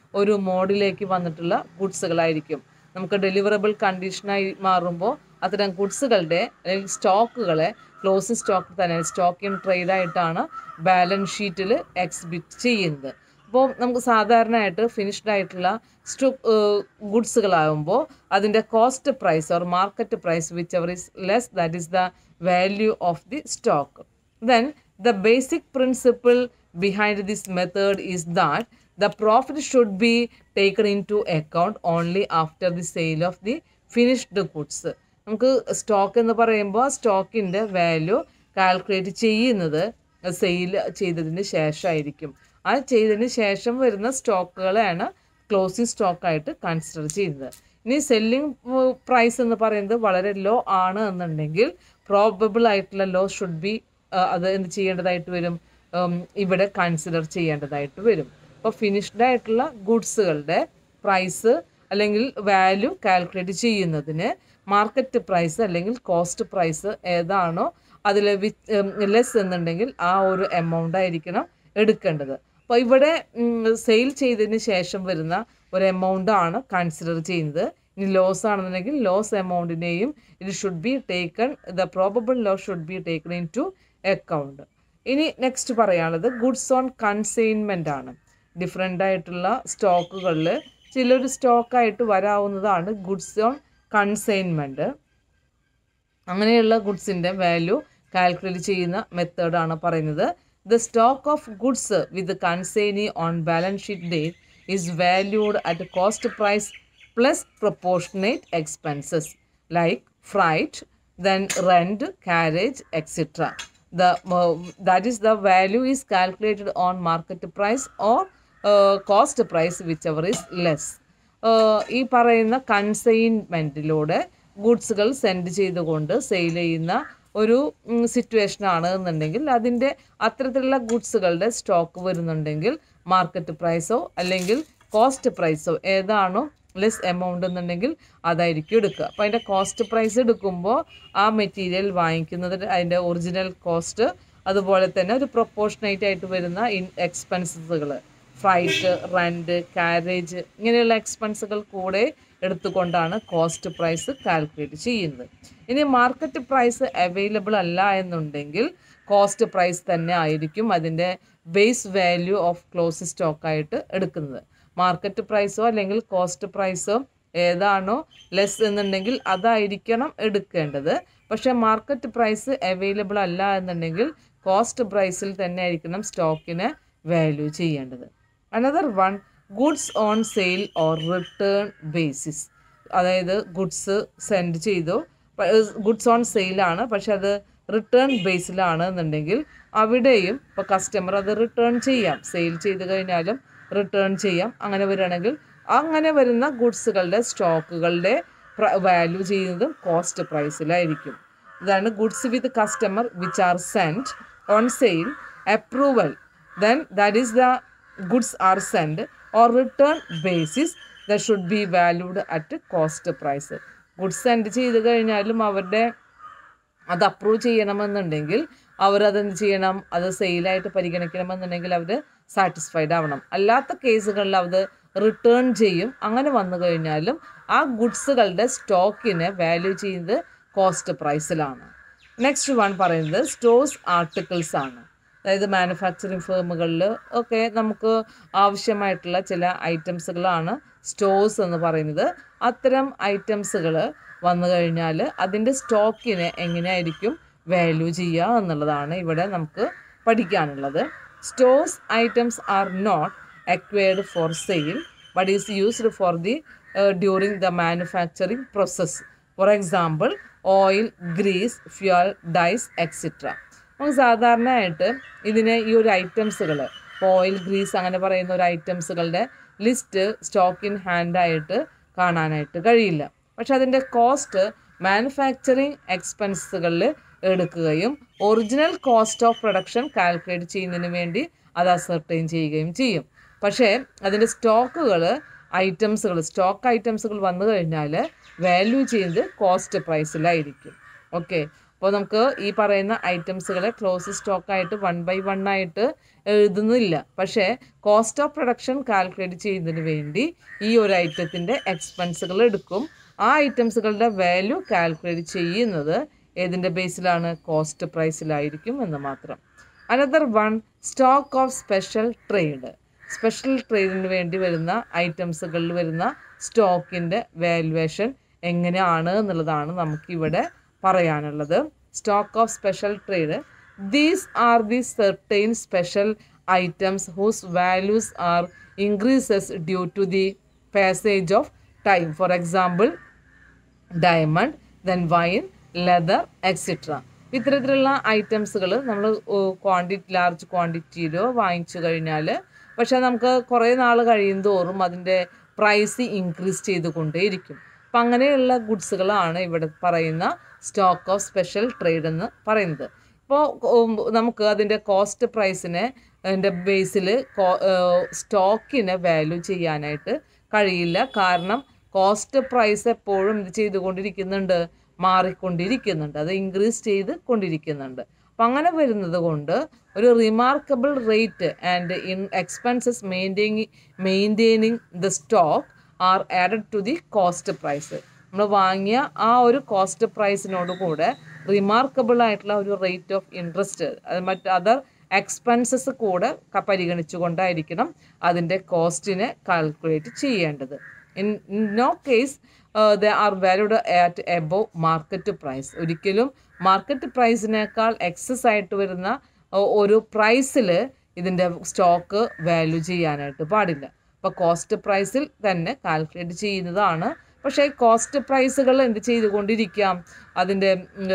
ഒരു മോഡിലേക്ക് വന്നിട്ടുള്ള ഗുഡ്സുകളായിരിക്കും നമുക്ക് ഡെലിവറബിൾ കണ്ടീഷനായി മാറുമ്പോൾ അത്തരം ഗുഡ്സുകളുടെ അല്ലെങ്കിൽ സ്റ്റോക്കുകളെ ക്ലോസിംഗ് സ്റ്റോക്ക് തന്നെ സ്റ്റോക്ക് ഇൻ ട്രേഡ് ആയിട്ടാണ് ബാലൻസ് ഷീറ്റിൽ എക്സിബിറ്റ് ചെയ്യുന്നത് അപ്പോൾ നമുക്ക് സാധാരണയായിട്ട് ഫിനിഷ്ഡ് ആയിട്ടുള്ള സ്റ്റോ ഗുഡ്സുകളാകുമ്പോൾ അതിൻ്റെ cost price or market price whichever is less that is the value of the stock then the basic principle behind this method is that the profit should be taken into account only after the sale of the finished goods നമുക്ക് stock എന്ന് പറയുമ്പോൾ സ്റ്റോക്കിൻ്റെ value calculate ചെയ്യുന്നത് sale ചെയ്തതിന് ശേഷമായിരിക്കും ആ ചെയ്തതിന് ശേഷം വരുന്ന സ്റ്റോക്കുകളെയാണ് ക്ലോസിംഗ് സ്റ്റോക്കായിട്ട് കൺസിഡർ ചെയ്യുന്നത് ഇനി സെല്ലിംഗ് പ്രൈസ് എന്ന് പറയുന്നത് വളരെ ലോ ആണ് എന്നുണ്ടെങ്കിൽ പ്രോബബിൾ ആയിട്ടുള്ള ലോ ഷുഡ് ബി അത് എന്ത് ചെയ്യേണ്ടതായിട്ട് വരും ഇവിടെ കൺസിഡർ ചെയ്യേണ്ടതായിട്ട് വരും അപ്പോൾ ഫിനിഷ്ഡ് ആയിട്ടുള്ള ഗുഡ്സുകളുടെ പ്രൈസ് അല്ലെങ്കിൽ വാല്യൂ കാൽക്കുലേറ്റ് ചെയ്യുന്നതിന് മാർക്കറ്റ് പ്രൈസ് അല്ലെങ്കിൽ കോസ്റ്റ് പ്രൈസ് ഏതാണോ അതിൽ ലെസ് എന്നുണ്ടെങ്കിൽ ആ ഒരു എമൗണ്ട് ആയിരിക്കണം എടുക്കേണ്ടത് അപ്പോൾ ഇവിടെ സെയിൽ ചെയ്തതിന് ശേഷം വരുന്ന ഒരു എമൗണ്ട് ആണ് കൺസിഡർ ചെയ്യുന്നത് ഇനി ലോസ് ആണെന്നുണ്ടെങ്കിൽ ലോസ് എമൗണ്ടിനെയും ഇത് should be taken the probable lo should be taken into account ഇനി നെക്സ്റ്റ് പറയാനുള്ളത് ഗുഡ്സ് ഓൺ കൺസൈൻമെൻ്റ് ആണ് ഡിഫറെൻ്റ് ആയിട്ടുള്ള സ്റ്റോക്കുകളിൽ ചിലൊരു സ്റ്റോക്കായിട്ട് വരാവുന്നതാണ് ഗുഡ്സ് ഓൺ കൺസൈൻമെൻറ്റ് അങ്ങനെയുള്ള ഗുഡ്സിൻ്റെ വാല്യൂ കാൽക്കുലേറ്റ് ചെയ്യുന്ന മെത്തേഡാണ് പറയുന്നത് the stock of goods with consignee on balance sheet date is valued at cost price plus proportionate expenses like freight then rent carriage etcetera the uh, that is the value is calculated on market price or uh, cost price whichever is less uh, ഈ പറയുന്ന കൺസൈൻമെൻറ്റിലൂടെ ഗുഡ്സുകൾ send ചെയ്തുകൊണ്ട് sale ചെയ്യുന്ന ഒരു situation ആണ് എന്നുണ്ടെങ്കിൽ അതിൻ്റെ അത്തരത്തിലുള്ള ഗുഡ്സുകളുടെ stock വരുന്നുണ്ടെങ്കിൽ മാർക്കറ്റ് പ്രൈസോ അല്ലെങ്കിൽ കോസ്റ്റ് പ്രൈസോ ഏതാണോ ലെസ് എമൗണ്ട് എന്നുണ്ടെങ്കിൽ അതായിരിക്കും എടുക്കുക അപ്പോൾ അതിൻ്റെ കോസ്റ്റ് പ്രൈസ് എടുക്കുമ്പോൾ ആ മെറ്റീരിയൽ വാങ്ങിക്കുന്നത് അതിൻ്റെ ഒറിജിനൽ കോസ്റ്റ് അതുപോലെ തന്നെ ഒരു പ്രൊപ്പോർഷനേറ്റ് ആയിട്ട് വരുന്ന ഇൻ എക്സ്പെൻസസുകൾ ഫ്ലൈറ്റ് റെൻറ്റ് കാരേജ് ഇങ്ങനെയുള്ള എക്സ്പെൻസുകൾ കൂടെ എടുത്തുകൊണ്ടാണ് കോസ്റ്റ് പ്രൈസ് കാൽക്കുലേറ്റ് ചെയ്യുന്നത് ഇനി മാർക്കറ്റ് പ്രൈസ് അവൈലബിൾ അല്ല എന്നുണ്ടെങ്കിൽ കോസ്റ്റ് പ്രൈസ് തന്നെ ആയിരിക്കും അതിൻ്റെ ബേസ് വാല്യൂ ഓഫ് ക്ലോസ് സ്റ്റോക്കായിട്ട് എടുക്കുന്നത് മാർക്കറ്റ് പ്രൈസോ അല്ലെങ്കിൽ കോസ്റ്റ് പ്രൈസോ ഏതാണോ ലെസ് എന്നുണ്ടെങ്കിൽ അതായിരിക്കണം എടുക്കേണ്ടത് പക്ഷേ മാർക്കറ്റ് പ്രൈസ് അവൈലബിൾ അല്ല എന്നുണ്ടെങ്കിൽ കോസ്റ്റ് പ്രൈസിൽ തന്നെ ആയിരിക്കണം സ്റ്റോക്കിനെ വാല്യൂ ചെയ്യേണ്ടത് another one goods on sale or return basis അതായത് ഗുഡ്സ് സെൻഡ് ചെയ്തു ഗുഡ്സ് ഓൺ സെയിലാണ് പക്ഷെ അത് റിട്ടേൺ ബേസിലാണ് എന്നുണ്ടെങ്കിൽ അവിടെയും ഇപ്പോൾ കസ്റ്റമർ അത് റിട്ടേൺ ചെയ്യാം സെയിൽ ചെയ്ത് കഴിഞ്ഞാലും റിട്ടേൺ ചെയ്യാം അങ്ങനെ വരികയാണെങ്കിൽ അങ്ങനെ വരുന്ന ഗുഡ്സുകളുടെ സ്റ്റോക്കുകളുടെ വാല്യൂ ചെയ്യുന്നതും കോസ്റ്റ് പ്രൈസിലായിരിക്കും ഇതാണ് goods with customer which are send on sale approval then that is the goods are send or return basis the should be valued at cost price goods send ചെയ്ത് കഴിഞ്ഞാലും അവരുടെ അത് അപ്രൂവ് ചെയ്യണമെന്നുണ്ടെങ്കിൽ അവരതെന്ത് ചെയ്യണം അത് സെയിലായിട്ട് പരിഗണിക്കണമെന്നുണ്ടെങ്കിൽ അവർ സാറ്റിസ്ഫൈഡ് ആവണം അല്ലാത്ത കേസുകളിൽ അത് റിട്ടേൺ ചെയ്യും അങ്ങനെ വന്നു കഴിഞ്ഞാലും ആ ഗുഡ്സുകളുടെ സ്റ്റോക്കിനെ വാല്യൂ ചെയ്യുന്നത് കോസ്റ്റ് പ്രൈസിലാണ് നെക്സ്റ്റ് വൺ പറയുന്നത് സ്റ്റോഴ്സ് ആർട്ടിക്കിൾസ് ആണ് അതായത് മാനുഫാക്ചറിങ് ഫേമുകളിൽ ഒക്കെ നമുക്ക് ആവശ്യമായിട്ടുള്ള ചില ഐറ്റംസുകളാണ് സ്റ്റോഴ്സ് എന്ന് പറയുന്നത് അത്തരം ഐറ്റംസുകൾ വന്നു കഴിഞ്ഞാൽ അതിൻ്റെ സ്റ്റോക്കിനെ എങ്ങനെയായിരിക്കും വാല്യൂ ചെയ്യുക എന്നുള്ളതാണ് ഇവിടെ നമുക്ക് പഠിക്കാനുള്ളത് stores items are not acquired for sale but is used for the uh, during the manufacturing process for example oil grease fuel dyes etc നമുക്ക് സാധാരണയായിട്ട് ഇതിനെ ഈ ഒരു ഐറ്റംസുകൾ ഓയിൽ ഗ്രീസ് അങ്ങനെ പറയുന്ന ഒരു ഐറ്റംസുകളുടെ ലിസ്റ്റ് സ്റ്റോക്ക് ഇൻ ഹാൻഡായിട്ട് കാണാനായിട്ട് കഴിയില്ല പക്ഷെ അതിൻ്റെ കോസ്റ്റ് മാനുഫാക്ചറിങ് എക്സ്പെൻസുകളിൽ എടുക്കുകയും original cost of production calculate ചെയ്യുന്നതിന് വേണ്ടി അത് അസർട്ടൈൻ ചെയ്യുകയും ചെയ്യും പക്ഷേ അതിൻ്റെ സ്റ്റോക്കുകൾ ഐറ്റംസുകൾ സ്റ്റോക്ക് ഐറ്റംസുകൾ വന്നു കഴിഞ്ഞാൽ വാല്യൂ ചെയ്യുന്നത് കോസ്റ്റ് പ്രൈസിലായിരിക്കും ഓക്കെ അപ്പോൾ നമുക്ക് ഈ പറയുന്ന ഐറ്റംസുകളെ ക്ലോസ് സ്റ്റോക്കായിട്ട് വൺ ബൈ വൺ ആയിട്ട് എഴുതുന്നില്ല പക്ഷേ കോസ്റ്റ് ഓഫ് പ്രൊഡക്ഷൻ കാൽക്കുലേറ്റ് ചെയ്യുന്നതിന് വേണ്ടി ഈ ഒരു ഐറ്റത്തിൻ്റെ എക്സ്പെൻസുകൾ എടുക്കും ആ ഐറ്റംസുകളുടെ വാല്യൂ കാൽക്കുലേറ്റ് ചെയ്യുന്നത് ഏതിൻ്റെ ബേസിലാണ് കോസ്റ്റ് പ്രൈസിലായിരിക്കും എന്ന് മാത്രം another one stock of special trade special ട്രേഡിന് വേണ്ടി വരുന്ന ഐറ്റംസുകളിൽ വരുന്ന സ്റ്റോക്കിൻ്റെ വാല്യുവേഷൻ എങ്ങനെയാണ് എന്നുള്ളതാണ് നമുക്കിവിടെ പറയാനുള്ളത് stock of special trade these are the certain special items whose values are increases due to the passage of time for example diamond then wine leather etcetera ഇത്തരത്തിലുള്ള ഐറ്റംസുകൾ നമ്മൾ ക്വാണ്ടിറ്റി ലാർജ് ക്വാണ്ടിറ്റിയിലോ വാങ്ങിച്ചു കഴിഞ്ഞാൽ പക്ഷേ നമുക്ക് കുറേ നാൾ കഴിയും തോറും അതിൻ്റെ പ്രൈസ് ഇൻക്രീസ് ചെയ്തുകൊണ്ടേയിരിക്കും അപ്പം അങ്ങനെയുള്ള ഗുഡ്സുകളാണ് ഇവിടെ പറയുന്ന സ്റ്റോക്ക് ഓഫ് സ്പെഷ്യൽ ട്രേഡ് എന്ന് പറയുന്നത് ഇപ്പോൾ നമുക്ക് അതിൻ്റെ കോസ്റ്റ് പ്രൈസിനെ അതിൻ്റെ ബേസിൽ സ്റ്റോക്കിനെ വാല്യൂ ചെയ്യാനായിട്ട് കഴിയില്ല കാരണം കോസ്റ്റ് പ്രൈസ് എപ്പോഴും ഇത് ചെയ്തുകൊണ്ടിരിക്കുന്നുണ്ട് മാറിക്കൊണ്ടിരിക്കുന്നുണ്ട് അത് ഇൻക്രീസ് ചെയ്ത് കൊണ്ടിരിക്കുന്നുണ്ട് അപ്പം അങ്ങനെ വരുന്നത് കൊണ്ട് ഒരു remarkable rate and in expenses maintain maintaining the stock are added to the cost price നമ്മൾ വാങ്ങിയ ആ ഒരു കോസ്റ്റ് പ്രൈസിനോട് കൂടെ റിമാർക്കബിൾ ആയിട്ടുള്ള ഒരു റേറ്റ് ഓഫ് ഇൻട്രസ്റ്റ് അത് മറ്റ് അതർ എക്സ്പെൻസസ് കൂടെ പരിഗണിച്ചുകൊണ്ടായിരിക്കണം അതിൻ്റെ കോസ്റ്റിനെ കാൽക്കുലേറ്റ് ചെയ്യേണ്ടത് in no case the are valued at above market price ഒരിക്കലും മാർക്കറ്റ് പ്രൈസിനേക്കാൾ എക്സസ് ആയിട്ട് വരുന്ന ഒരു പ്രൈസിൽ ഇതിൻ്റെ സ്റ്റോക്ക് വാല്യൂ ചെയ്യാനായിട്ട് പാടില്ല അപ്പോൾ കോസ്റ്റ് പ്രൈസിൽ തന്നെ കാൽക്കുലേറ്റ് ചെയ്യുന്നതാണ് പക്ഷേ കോസ്റ്റ് പ്രൈസുകൾ എന്ത് ചെയ്തുകൊണ്ടിരിക്കാം അതിൻ്റെ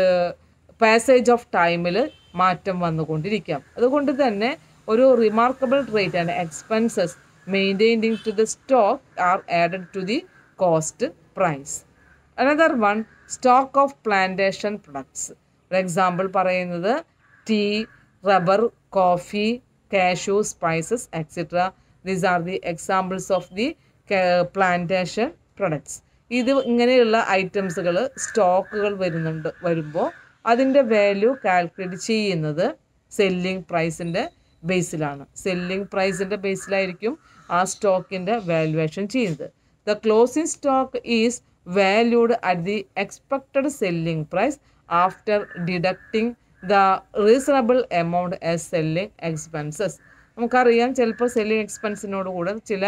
പാസേജ് ഓഫ് ടൈമിൽ മാറ്റം വന്നുകൊണ്ടിരിക്കാം അതുകൊണ്ട് തന്നെ ഒരു remarkable rate and expenses maintaining to the stock are added to the cost price another one stock of plantation products ഒരു എക്സാമ്പിൾ പറയുന്നത് tea rubber coffee cashew spices etcetera these are the examples of the plantation products ഇത് ഇങ്ങനെയുള്ള ഐറ്റംസുകൾ സ്റ്റോക്കുകൾ വരുന്നുണ്ട് വരുമ്പോൾ അതിൻ്റെ value calculate ചെയ്യുന്നത് സെല്ലിംഗ് പ്രൈസിൻ്റെ ബേസിലാണ് സെല്ലിംഗ് പ്രൈസിൻ്റെ ബേസിലായിരിക്കും ആ സ്റ്റോക്കിൻ്റെ വാല്യുവേഷൻ ചെയ്യുന്നത് the closing stock is valued at the expected selling price after deducting the reasonable amount as selling expenses നമുക്കറിയാം ചിലപ്പോൾ സെല്ലിംഗ് എക്സ്പെൻസിനോട് കൂടെ ചില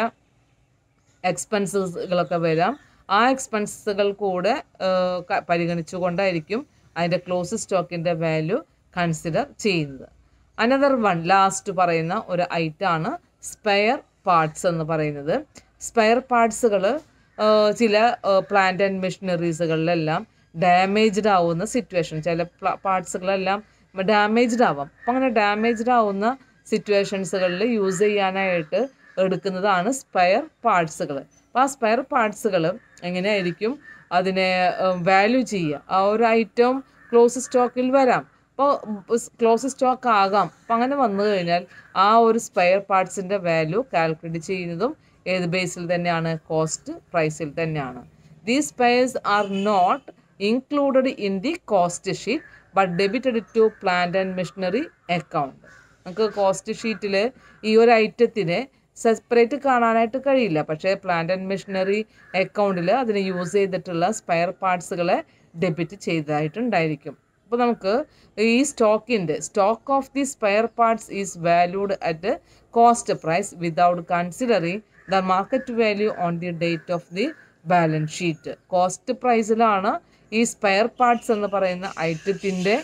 എക്സ്പെൻസസുകളൊക്കെ വരാം ആ എക്സ്പെൻസുകൾ കൂടെ പരിഗണിച്ചുകൊണ്ടായിരിക്കും അതിൻ്റെ ക്ലോസ് സ്റ്റോക്കിൻ്റെ വാല്യൂ കൺസിഡർ ചെയ്യുന്നത് അനദർ വൺ ലാസ്റ്റ് പറയുന്ന ഒരു ഐറ്റാണ് സ്പെയർ പാർട്സ് എന്ന് പറയുന്നത് സ്പെയർ പാർട്സുകൾ ചില പ്ലാന്റ് ആൻഡ് മെഷീനറീസുകളിലെല്ലാം ഡാമേജ്ഡ് ആവുന്ന സിറ്റുവേഷൻ ചില പാർട്സുകളെല്ലാം ഡാമേജ്ഡ് ആവാം അപ്പം അങ്ങനെ ഡാമേജ്ഡ് ആവുന്ന സിറ്റുവേഷൻസുകളിൽ യൂസ് ചെയ്യാനായിട്ട് എടുക്കുന്നതാണ് സ്പെയർ പാർട്സുകൾ അപ്പോൾ ആ സ്പെയർ പാർട്സുകൾ എങ്ങനെയായിരിക്കും അതിനെ വാല്യൂ ചെയ്യുക ആ ഒരു ഐറ്റം ക്ലോസ് സ്റ്റോക്കിൽ വരാം അപ്പോൾ ക്ലോസ് സ്റ്റോക്ക് ആകാം അപ്പം അങ്ങനെ വന്നു കഴിഞ്ഞാൽ ആ ഒരു സ്പെയർ പാർട്സിൻ്റെ വാല്യൂ കാൽക്കുലേറ്റ് ചെയ്യുന്നതും ഏത് ബേസിൽ തന്നെയാണ് കോസ്റ്റ് പ്രൈസിൽ തന്നെയാണ് these spares are not included in the cost sheet but debited to plant and machinery account നമുക്ക് കോസ്റ്റ് ഷീറ്റിൽ ഈ ഒരു ഐറ്റത്തിനെ സെപ്പറേറ്റ് കാണാനായിട്ട് കഴിയില്ല പക്ഷേ പ്ലാന്റ് ആൻഡ് മെഷീനറി അക്കൗണ്ടിൽ അതിന് യൂസ് ചെയ്തിട്ടുള്ള സ്പെയർ പാർട്സുകളെ ഡെബിറ്റ് ചെയ്തതായിട്ടുണ്ടായിരിക്കും അപ്പോൾ നമുക്ക് ഈ സ്റ്റോക്കിൻ്റെ stock of the spare parts is valued at cost price without considering the market value on the date of the balance sheet cost പ്രൈസിലാണ് ഈ സ്പെയർ പാർട്സ് എന്ന് പറയുന്ന ഐറ്റത്തിൻ്റെ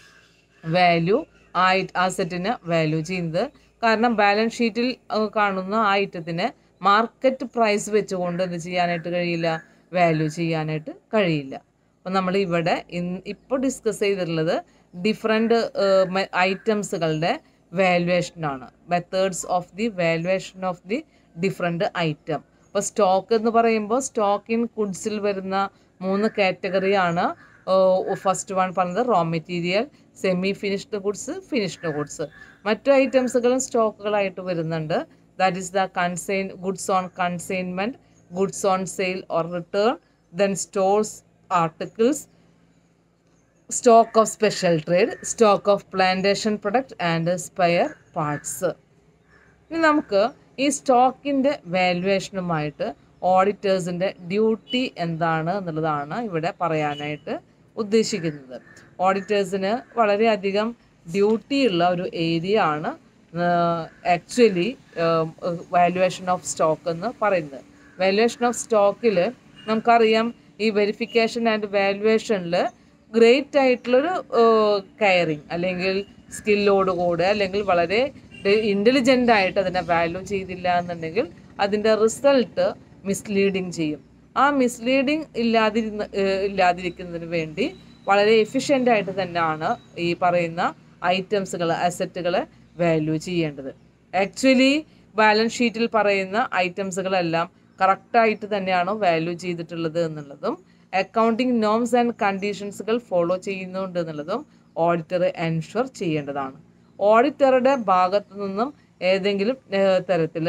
വാല്യൂ ആ ആസെറ്റിന് വാല്യൂ ചെയ്യുന്നത് കാരണം ബാലൻസ് ഷീറ്റിൽ കാണുന്ന ആ ഐറ്റത്തിന് മാർക്കറ്റ് പ്രൈസ് വെച്ചുകൊണ്ട് എന്ത് ചെയ്യാനായിട്ട് കഴിയില്ല വാല്യൂ ചെയ്യാനായിട്ട് കഴിയില്ല അപ്പം നമ്മൾ ഇവിടെ ഇന്ന് ഇപ്പോൾ ഡിസ്കസ് ചെയ്തിട്ടുള്ളത് ഡിഫറെൻറ്റ് ഐറ്റംസുകളുടെ വാല്യുവേഷനാണ് methods of the valuation of the different item അപ്പോൾ സ്റ്റോക്ക് എന്ന് പറയുമ്പോൾ സ്റ്റോക്ക് ഇൻ ഗുഡ്സിൽ വരുന്ന മൂന്ന് കാറ്റഗറിയാണ് ഫസ്റ്റ് വൺ പറഞ്ഞത് raw material semi finished goods finished goods മറ്റു ഐറ്റംസുകളും സ്റ്റോക്കുകളായിട്ട് വരുന്നുണ്ട് that is the consign goods on consignment goods on sale or return then stores articles stock of special trade stock of plantation product and spare parts ഇനി നമുക്ക് ഈ സ്റ്റോക്കിൻ്റെ വാല്യുവേഷനുമായിട്ട് ഓഡിറ്റേഴ്സിൻ്റെ duty എന്താണ് എന്നുള്ളതാണ് ഇവിടെ പറയാനായിട്ട് ഉദ്ദേശിക്കുന്നത് ഓഡിറ്റേഴ്സിന് വളരെയധികം ഡ്യൂട്ടി ഉള്ള ഒരു ഏരിയ ആണ് ആക്ച്വലി വാല്യുവേഷൻ ഓഫ് സ്റ്റോക്ക് എന്ന് പറയുന്നത് വാല്യുവേഷൻ ഓഫ് സ്റ്റോക്കിൽ നമുക്കറിയാം ഈ വെരിഫിക്കേഷൻ ആൻഡ് വാല്യുവേഷനിൽ ഗ്രേറ്റ് ആയിട്ടുള്ളൊരു കെയറിങ് അല്ലെങ്കിൽ സ്കില്ലോട് കൂടെ അല്ലെങ്കിൽ വളരെ ഇൻ്റലിജൻ്റ് ആയിട്ട് അതിനെ വാല്യൂ ചെയ്തില്ല എന്നുണ്ടെങ്കിൽ അതിൻ്റെ റിസൾട്ട് മിസ്ലീഡിങ് ചെയ്യും ആ മിസ്ലീഡിങ് ഇല്ലാതിരുന്ന ഏഹ് ഇല്ലാതിരിക്കുന്നതിന് വേണ്ടി വളരെ എഫിഷ്യൻ്റ് ആയിട്ട് തന്നെയാണ് ഈ പറയുന്ന ഐറ്റംസുകൾ അസറ്റുകൾ വാല്യൂ ചെയ്യേണ്ടത് ആക്ച്വലി ബാലൻസ് ഷീറ്റിൽ പറയുന്ന ഐറ്റംസുകളെല്ലാം കറക്റ്റായിട്ട് തന്നെയാണ് വാല്യൂ ചെയ്തിട്ടുള്ളത് എന്നുള്ളതും അക്കൗണ്ടിങ് നോംസ് ആൻഡ് കണ്ടീഷൻസുകൾ ഫോളോ ചെയ്യുന്നുണ്ട് എന്നുള്ളതും ഓഡിറ്റർ എൻഷുർ ചെയ്യേണ്ടതാണ് ഓഡിറ്ററുടെ ഭാഗത്തു നിന്നും ഏതെങ്കിലും തരത്തിൽ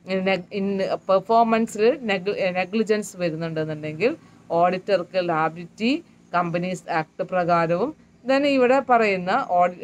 പെർഫോമൻസിൽ നെഗ്ലിജൻസ് വരുന്നുണ്ടെന്നുണ്ടെങ്കിൽ ഓഡിറ്റർക്ക് ലാബിലിറ്റി കമ്പനീസ് ആക്ട് പ്രകാരവും ദെൻ ഇവിടെ പറയുന്ന ഓഡി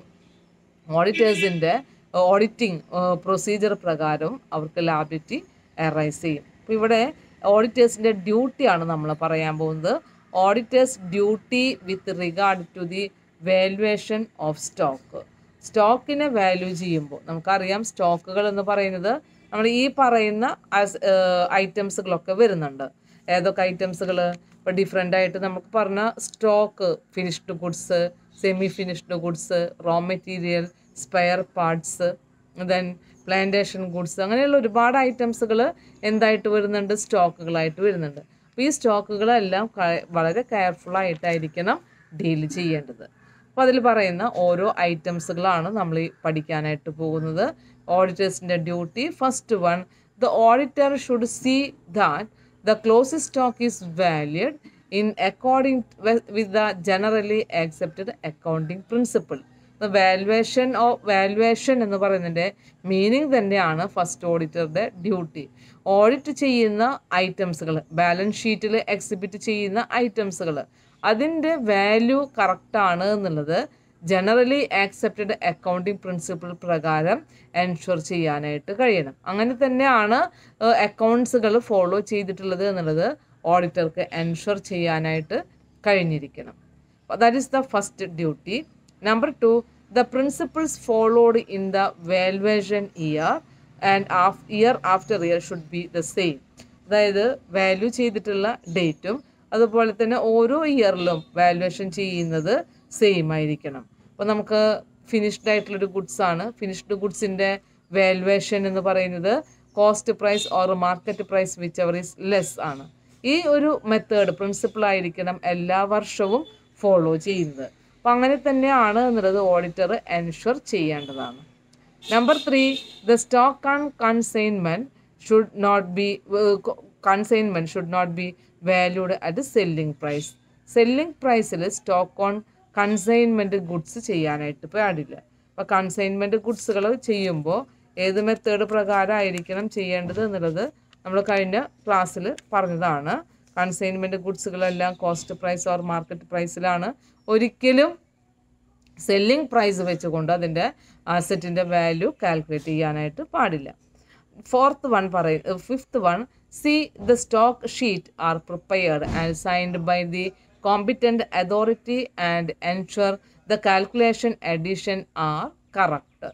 ഓഡിറ്റേഴ്സിൻ്റെ ഓഡിറ്റിംഗ് പ്രൊസീജിയർ പ്രകാരവും അവർക്ക് ലാബിലിറ്റി അറൈസ് ചെയ്യും അപ്പോൾ ഇവിടെ ഓഡിറ്റേഴ്സിൻ്റെ ഡ്യൂട്ടിയാണ് നമ്മൾ പറയാൻ പോകുന്നത് auditors duty with regard to the valuation of stock സ്റ്റോക്കിനെ വാല്യൂ ചെയ്യുമ്പോൾ നമുക്കറിയാം സ്റ്റോക്കുകൾ എന്ന് പറയുന്നത് നമ്മൾ ഈ പറയുന്ന ഐറ്റംസുകളൊക്കെ വരുന്നുണ്ട് ഏതൊക്കെ ഐറ്റംസുകൾ ഇപ്പോൾ ഡിഫറെൻ്റ് ആയിട്ട് നമുക്ക് പറഞ്ഞ stock finished goods semi finished goods raw material spare parts then plantation goods അങ്ങനെയുള്ള ഒരുപാട് ഐറ്റംസുകൾ എന്തായിട്ട് വരുന്നുണ്ട് സ്റ്റോക്കുകളായിട്ട് വരുന്നുണ്ട് അപ്പോൾ ഈ സ്റ്റോക്കുകളെല്ലാം ക- വളരെ കെയർഫുള്ളായിട്ടായിരിക്കണം ഡീൽ ചെയ്യേണ്ടത് അപ്പോൾ അതിൽ പറയുന്ന ഓരോ ഐറ്റംസുകളാണ് നമ്മൾ ഈ പഠിക്കാനായിട്ട് പോകുന്നത് ഓഡിറ്റേഴ്സിൻ്റെ duty first one the auditor should see that the closest stock is valued in according with the generally accepted accounting principle valuation ഓ വാല്യുവേഷൻ എന്ന് പറയുന്നതിൻ്റെ മീനിങ് തന്നെയാണ് ഫസ്റ്റ് ഓഡിറ്ററുടെ ഡ്യൂട്ടി ഓഡിറ്റ് ചെയ്യുന്ന ഐറ്റംസുകൾ ബാലൻസ് ഷീറ്റിൽ എക്സിബിറ്റ് ചെയ്യുന്ന ഐറ്റംസുകൾ അതിൻ്റെ വാല്യൂ കറക്റ്റാണ് എന്നുള്ളത് ജനറലി ആക്സെപ്റ്റഡ് അക്കൗണ്ടിങ് പ്രിൻസിപ്പിൾ പ്രകാരം എൻഷുർ ചെയ്യാനായിട്ട് കഴിയണം അങ്ങനെ തന്നെയാണ് അക്കൗണ്ട്സുകൾ ഫോളോ ചെയ്തിട്ടുള്ളത് എന്നുള്ളത് ഓഡിറ്റർക്ക് എൻഷുർ ചെയ്യാനായിട്ട് കഴിഞ്ഞിരിക്കണം that is the first duty number two the principles followed in the valuation year and of year after year should be the same അതായത് വാല്യൂ ചെയ്തിട്ടുള്ള ഡേറ്റും അതുപോലെ തന്നെ ഓരോ ഇയറിലും വാല്യുവേഷൻ ചെയ്യുന്നത് സെയിം ആയിരിക്കണം അപ്പോൾ നമുക്ക് ഫിനിഷ്ഡ് ആയിട്ടുള്ളൊരു ഗുഡ്സ് ആണ് ഫിനിഷ്ഡ് ഗുഡ്സിൻ്റെ വാല്യുവേഷൻ എന്ന് പറയുന്നത് cost price or market price which ever is less ആണ് ഈ ഒരു മെത്തേഡ് പ്രിൻസിപ്പിൾ ആയിരിക്കണം എല്ലാ വർഷവും ഫോളോ ചെയ്യുന്നത് അപ്പം അങ്ങനെ തന്നെയാണ് എന്നുള്ളത് ഓഡിറ്റർ എൻഷുർ ചെയ്യേണ്ടതാണ് number three the stock on consignment should not be consignment should not be valued at selling price selling പ്രൈസിൽ സ്റ്റോക്ക് ഓൺ കൺസൈൻമെൻറ്റ് ഗുഡ്സ് ചെയ്യാനായിട്ട് പാടില്ല അപ്പോൾ കൺസൈൻമെൻറ്റ് ഗുഡ്സുകൾ ചെയ്യുമ്പോൾ ഏത് മെത്തേഡ് പ്രകാരമായിരിക്കണം ചെയ്യേണ്ടത് എന്നുള്ളത് നമ്മൾ കഴിഞ്ഞ ക്ലാസ്സിൽ പറഞ്ഞതാണ് കൺസൈൻമെൻറ്റ് ഗുഡ്സുകളെല്ലാം കോസ്റ്റ് പ്രൈസ് ഓർ മാർക്കറ്റ് പ്രൈസിലാണ് ഒരിക്കലും സെല്ലിംഗ് പ്രൈസ് വെച്ചുകൊണ്ട് അതിൻ്റെ അസറ്റിൻ്റെ വാല്യൂ കാൽക്കുലേറ്റ് ചെയ്യാനായിട്ട് പാടില്ല ഫോർത്ത് വൺ പറയും fifth one see the stock sheet are prepared and signed by the competent authority and ensure the calculation addition are correct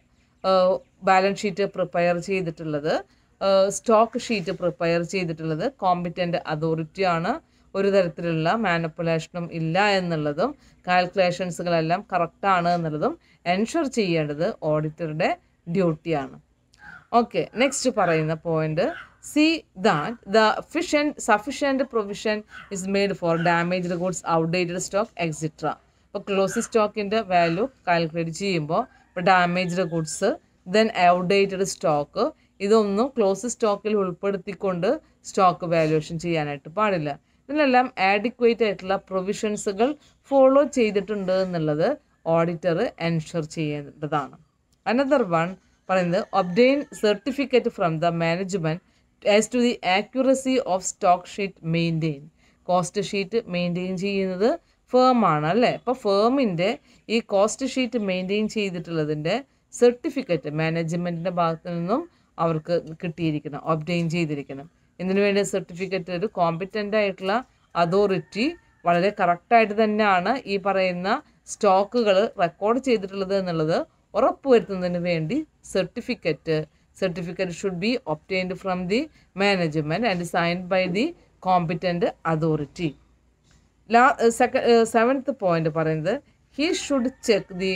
balance sheet prepare ചെയ്തിട്ടുള്ളത് stock sheet prepare ചെയ്തിട്ടുള്ളത് competent അതോറിറ്റിയാണ് ഒരു തരത്തിലുള്ള മാനിപ്പുലേഷനും ഇല്ല എന്നുള്ളതും കാൽക്കുലേഷൻസുകളെല്ലാം കറക്റ്റാണ് എന്നുള്ളതും എൻഷുർ ചെയ്യേണ്ടത് ഓഡിറ്ററുടെ ഡ്യൂട്ടിയാണ് ഓക്കെ നെക്സ്റ്റ് പറയുന്ന പോയിന്റ് സി ദാറ്റ് ദ ഫിഷ്യൻ sufficient provision is made for damaged goods outdated stock extra ഇപ്പോൾ ക്ലോസ് സ്റ്റോക്കിൻ്റെ വാല്യൂ കാൽക്കുലേറ്റ് ചെയ്യുമ്പോൾ ഇപ്പോൾ damaged goods then outdated stock ഇതൊന്നും ക്ലോസ് സ്റ്റോക്കിൽ ഉൾപ്പെടുത്തിക്കൊണ്ട് സ്റ്റോക്ക് വാല്യുവേഷൻ ചെയ്യാനായിട്ട് പാടില്ല ഇതിനെല്ലാം ആഡിക്വേറ്റ് ആയിട്ടുള്ള പ്രൊവിഷൻസുകൾ ഫോളോ ചെയ്തിട്ടുണ്ട് എന്നുള്ളത് ഓഡിറ്റർ എൻഷുർ ചെയ്യേണ്ടതാണ് അനദർ വൺ പറയുന്നത് obtain certificate from the management as to the accuracy of stock sheet maintain cost sheet maintain ചെയ്യുന്നത് ഫേമാണ് അല്ലേ അപ്പോൾ ഫേമിൻ്റെ ഈ കോസ്റ്റ് ഷീറ്റ് മെയിൻറ്റെയിൻ ചെയ്തിട്ടുള്ളതിൻ്റെ സർട്ടിഫിക്കറ്റ് മാനേജ്മെൻറ്റിൻ്റെ ഭാഗത്തു നിന്നും അവർക്ക് കിട്ടിയിരിക്കണം ഒബ്റ്റെയിൻ ചെയ്തിരിക്കണം ഇതിനു വേണ്ടി സർട്ടിഫിക്കറ്റ് ഒരു കോമ്പിറ്റൻ്റ് ആയിട്ടുള്ള അതോറിറ്റി വളരെ കറക്റ്റായിട്ട് തന്നെയാണ് ഈ പറയുന്ന സ്റ്റോക്കുകൾ റെക്കോർഡ് ചെയ്തിട്ടുള്ളത് എന്നുള്ളത് ഉറപ്പുവരുത്തുന്നതിന് വേണ്ടി certificate certificate should be obtained from the management and signed by the competent authority ലാ സെക്കൻഡ് സെവൻത്ത് പോയിന്റ് പറയുന്നത് he should check the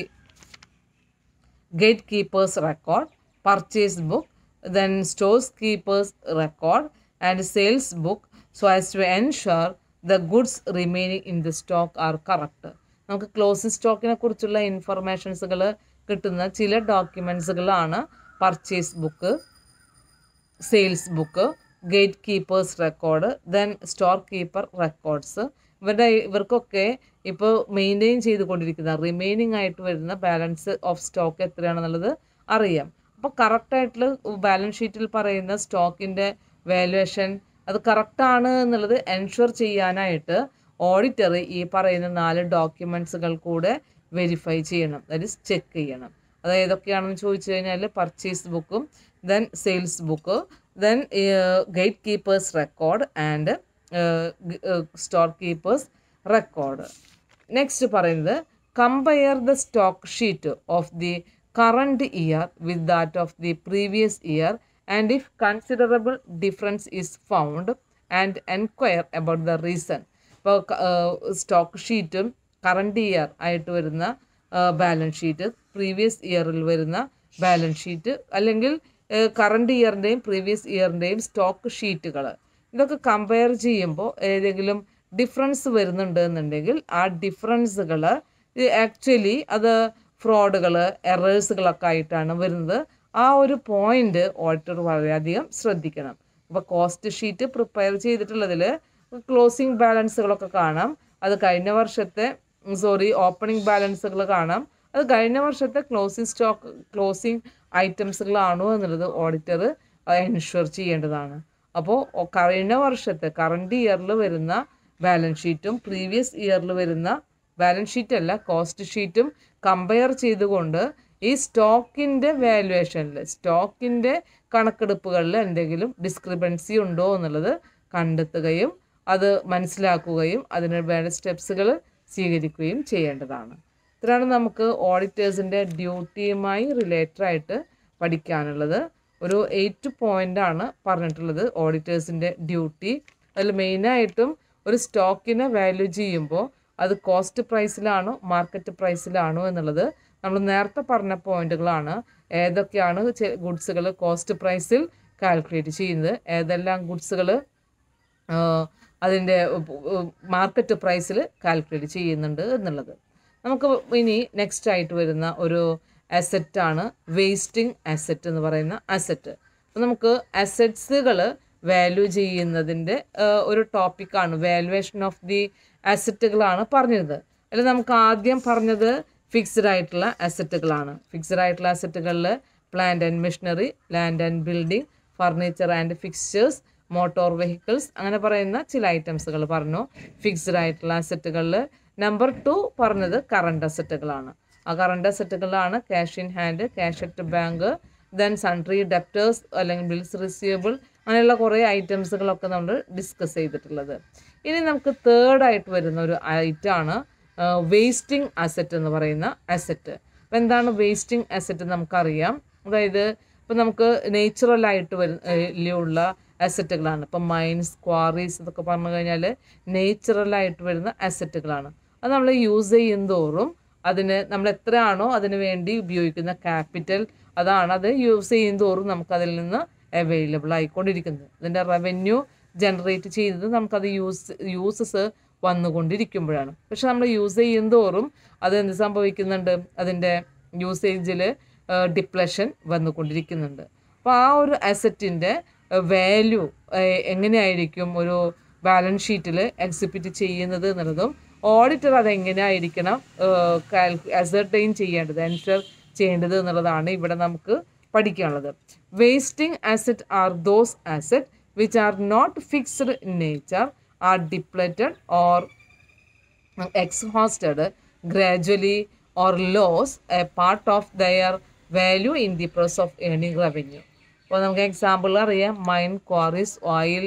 gate keepers record purchase book then stores keepers record and sales book so as to ensure the goods remaining in the stock are correct നമുക്ക് closing സ്റ്റോക്കിനെ കുറിച്ചുള്ള ഇൻഫർമേഷൻസുകൾ കിട്ടുന്ന ചില ഡോക്യുമെൻസുകളാണ് purchase book sales book gate keepers record then store keeper records ഇവരുടെ ഇവർക്കൊക്കെ ഇപ്പോൾ മെയിൻറ്റെയിൻ ചെയ്തുകൊണ്ടിരിക്കുന്ന റിമൈനിങ് ആയിട്ട് വരുന്ന ബാലൻസ് ഓഫ് സ്റ്റോക്ക് എത്രയാണെന്നുള്ളത് അറിയാം അപ്പോൾ കറക്റ്റായിട്ടുള്ള ബാലൻസ് ഷീറ്റിൽ പറയുന്ന സ്റ്റോക്കിൻ്റെ വാല്യുവേഷൻ അത് കറക്റ്റാണ് എന്നുള്ളത് എൻഷുർ ചെയ്യാനായിട്ട് ഓഡിറ്റർ ഈ പറയുന്ന നാല് ഡോക്യുമെൻറ്റ്സുകൾ കൂടെ വെരിഫൈ ചെയ്യണം ദാറ്റ് ഇസ് ചെക്ക് ചെയ്യണം അത് ഏതൊക്കെയാണെന്ന് ചോദിച്ചു കഴിഞ്ഞാൽ പർച്ചേസ് ബുക്കും then sales book then gate keepers record and store keepers record next പറയുന്നത് compare the stock sheet of the current year with that of the previous year and if considerable difference is found and enquire about the reason ഇപ്പോൾ stock ഷീറ്റും current year ആയിട്ട് വരുന്ന balance sheet previous ഇയറിൽ വരുന്ന balance sheet അല്ലെങ്കിൽ current ഇയറിൻ്റെയും previous ഇയറിൻ്റെയും stock ഷീറ്റുകൾ ഇതൊക്കെ കമ്പയർ ചെയ്യുമ്പോൾ ഏതെങ്കിലും ഡിഫറൻസ് വരുന്നുണ്ട് എന്നുണ്ടെങ്കിൽ ആ ഡിഫറൻസുകൾ ആക്ച്വലി അത് ഫ്രോഡുകൾ എറേഴ്സുകളൊക്കെ ആയിട്ടാണ് വരുന്നത് ആ ഒരു പോയിന്റ് ഓഡിറ്റർ വളരെയധികം ശ്രദ്ധിക്കണം അപ്പോൾ കോസ്റ്റ് ഷീറ്റ് പ്രിപ്പയർ ചെയ്തിട്ടുള്ളതിൽ ക്ലോസിംഗ് ബാലൻസുകളൊക്കെ കാണാം അത് കഴിഞ്ഞ വർഷത്തെ സോറി ഓപ്പണിംഗ് ബാലൻസുകൾ കാണാം അത് കഴിഞ്ഞ വർഷത്തെ ക്ലോസിംഗ് സ്റ്റോക്ക് ക്ലോസിംഗ് ഐറ്റംസുകളാണോ എന്നുള്ളത് ഓഡിറ്റർ എൻഷുർ ചെയ്യേണ്ടതാണ് അപ്പോൾ കഴിഞ്ഞ വർഷത്തെ കറണ്ട് ഇയറിൽ വരുന്ന ബാലൻസ് ഷീറ്റും പ്രീവിയസ് ഇയറിൽ വരുന്ന ബാലൻസ് ഷീറ്റ് അല്ല കോസ്റ്റ് ഷീറ്റും കമ്പയർ ചെയ്തുകൊണ്ട് ഈ സ്റ്റോക്കിൻ്റെ വാല്യുവേഷനിൽ സ്റ്റോക്കിൻ്റെ കണക്കെടുപ്പുകളിൽ എന്തെങ്കിലും ഡിസ്ക്രിപ്പൻസി ഉണ്ടോ എന്നുള്ളത് കണ്ടെത്തുകയും അത് മനസ്സിലാക്കുകയും അതിന് വേണ്ട സ്റ്റെപ്സുകൾ സ്വീകരിക്കുകയും ചെയ്യേണ്ടതാണ് ഇത്രയാണ് നമുക്ക് ഓഡിറ്റേഴ്സിൻ്റെ ഡ്യൂട്ടിയുമായി റിലേറ്റഡ് ആയിട്ട് പഠിക്കാനുള്ളത് ഒരു എയ്റ്റ് പോയിൻ്റാണ് പറഞ്ഞിട്ടുള്ളത് ഓഡിറ്റേഴ്സിൻ്റെ ഡ്യൂട്ടി അതിൽ മെയിനായിട്ടും ഒരു സ്റ്റോക്കിനെ വാല്യൂ ചെയ്യുമ്പോൾ അത് കോസ്റ്റ് പ്രൈസിലാണോ മാർക്കറ്റ് പ്രൈസിലാണോ എന്നുള്ളത് നമ്മൾ നേരത്തെ പറഞ്ഞ പോയിന്റുകളാണ് ഏതൊക്കെയാണ് ഗുഡ്സുകൾ കോസ്റ്റ് പ്രൈസിൽ കാൽക്കുലേറ്റ് ചെയ്യുന്നത് ഏതെല്ലാം ഗുഡ്സുകൾ അതിൻ്റെ മാർക്കറ്റ് പ്രൈസിൽ കാൽക്കുലേറ്റ് ചെയ്യുന്നുണ്ട് എന്നുള്ളത് നമുക്ക് ഇനി നെക്സ്റ്റ് ആയിട്ട് വരുന്ന ഒരു അസറ്റാണ് വേസ്റ്റിംഗ് അസറ്റ് എന്ന് പറയുന്ന അസറ്റ് അപ്പോൾ നമുക്ക് അസറ്റ്സുകൾ വാല്യൂ ചെയ്യുന്നതിൻ്റെ ഒരു ടോപ്പിക്കാണ് വാല്യുവേഷൻ ഓഫ് ദി അസറ്റുകളാണ് പറഞ്ഞത് അതിൽ നമുക്ക് ആദ്യം പറഞ്ഞത് ഫിക്സ്ഡ് ആയിട്ടുള്ള അസറ്റുകളാണ് ഫിക്സ്ഡ് ആയിട്ടുള്ള അസറ്റുകളിൽ plant and machinery land and building furniture and fixtures motor vehicles അങ്ങനെ പറയുന്ന ചില ഐറ്റംസുകൾ പറഞ്ഞു ഫിക്സ്ഡ് ആയിട്ടുള്ള അസറ്റുകളിൽ നമ്പർ ടു പറഞ്ഞത് കറണ്ട് അസറ്റുകളാണ് ആ കറണ്ട് അസറ്റുകളാണ് cash in hand cash at bank then sundry debtors അല്ലെങ്കിൽ ബിൽസ് റിസീവബിൾ അങ്ങനെയുള്ള കുറേ ഐറ്റംസുകളൊക്കെ നമ്മൾ ഡിസ്കസ് ചെയ്തിട്ടുള്ളത് ഇനി നമുക്ക് തേർഡ് ആയിട്ട് വരുന്ന ഒരു ഐറ്റമാണ് വേസ്റ്റിംഗ് അസറ്റ് എന്ന് പറയുന്ന അസറ്റ് അപ്പോൾ എന്താണ് വേസ്റ്റിംഗ് അസറ്റ് നമുക്കറിയാം അതായത് ഇപ്പം നമുക്ക് നേച്ചുറലായിട്ട് വരുന്ന അസറ്റുകളാണ് ഇപ്പം മൈൻസ് ക്വാറീസ് എന്നൊക്കെ പറഞ്ഞു കഴിഞ്ഞാൽ നേച്ചുറലായിട്ട് വരുന്ന അസറ്റുകളാണ് അത് നമ്മൾ യൂസ് ചെയ്യും തോറും അതിന് നമ്മൾ എത്രയാണോ അതിന് വേണ്ടി ഉപയോഗിക്കുന്ന ക്യാപിറ്റൽ അതാണ് അത് യൂസ് ചെയ്യും തോറും നമുക്കതിൽ നിന്ന് അവൈലബിൾ ആയിക്കൊണ്ടിരിക്കുന്നത് അതിൻ്റെ റവന്യൂ ജനറേറ്റ് ചെയ്തത് നമുക്കത് യൂസ് യൂസസ് വന്നുകൊണ്ടിരിക്കുമ്പോഴാണ് പക്ഷെ നമ്മൾ യൂസ് ചെയ്യും തോറും അത് എന്ത് സംഭവിക്കുന്നുണ്ട് അതിൻ്റെ യൂസേജിൽ ഡിപ്ലഷൻ വന്നുകൊണ്ടിരിക്കുന്നുണ്ട് അപ്പോൾ ആ ഒരു അസറ്റിൻ്റെ വാല്യൂ എങ്ങനെയായിരിക്കും ഒരു ബാലൻസ് ഷീറ്റിൽ എക്സിബിറ്റ് ചെയ്യുന്നത് എന്നുള്ളതും ഓഡിറ്റർ അതെങ്ങനെയായിരിക്കണം അസർട്ടൈൻ ചെയ്യേണ്ടത് എൻഷർ ചെയ്യേണ്ടത് എന്നുള്ളതാണ് ഇവിടെ നമുക്ക് പഠിക്കാനുള്ളത് wasting asset are those asset which are not fixed in nature are depleted or exhausted gradually or lose a part of their value in the process of earning revenue. അപ്പോൾ നമുക്ക് example അറിയാം mine quarries oil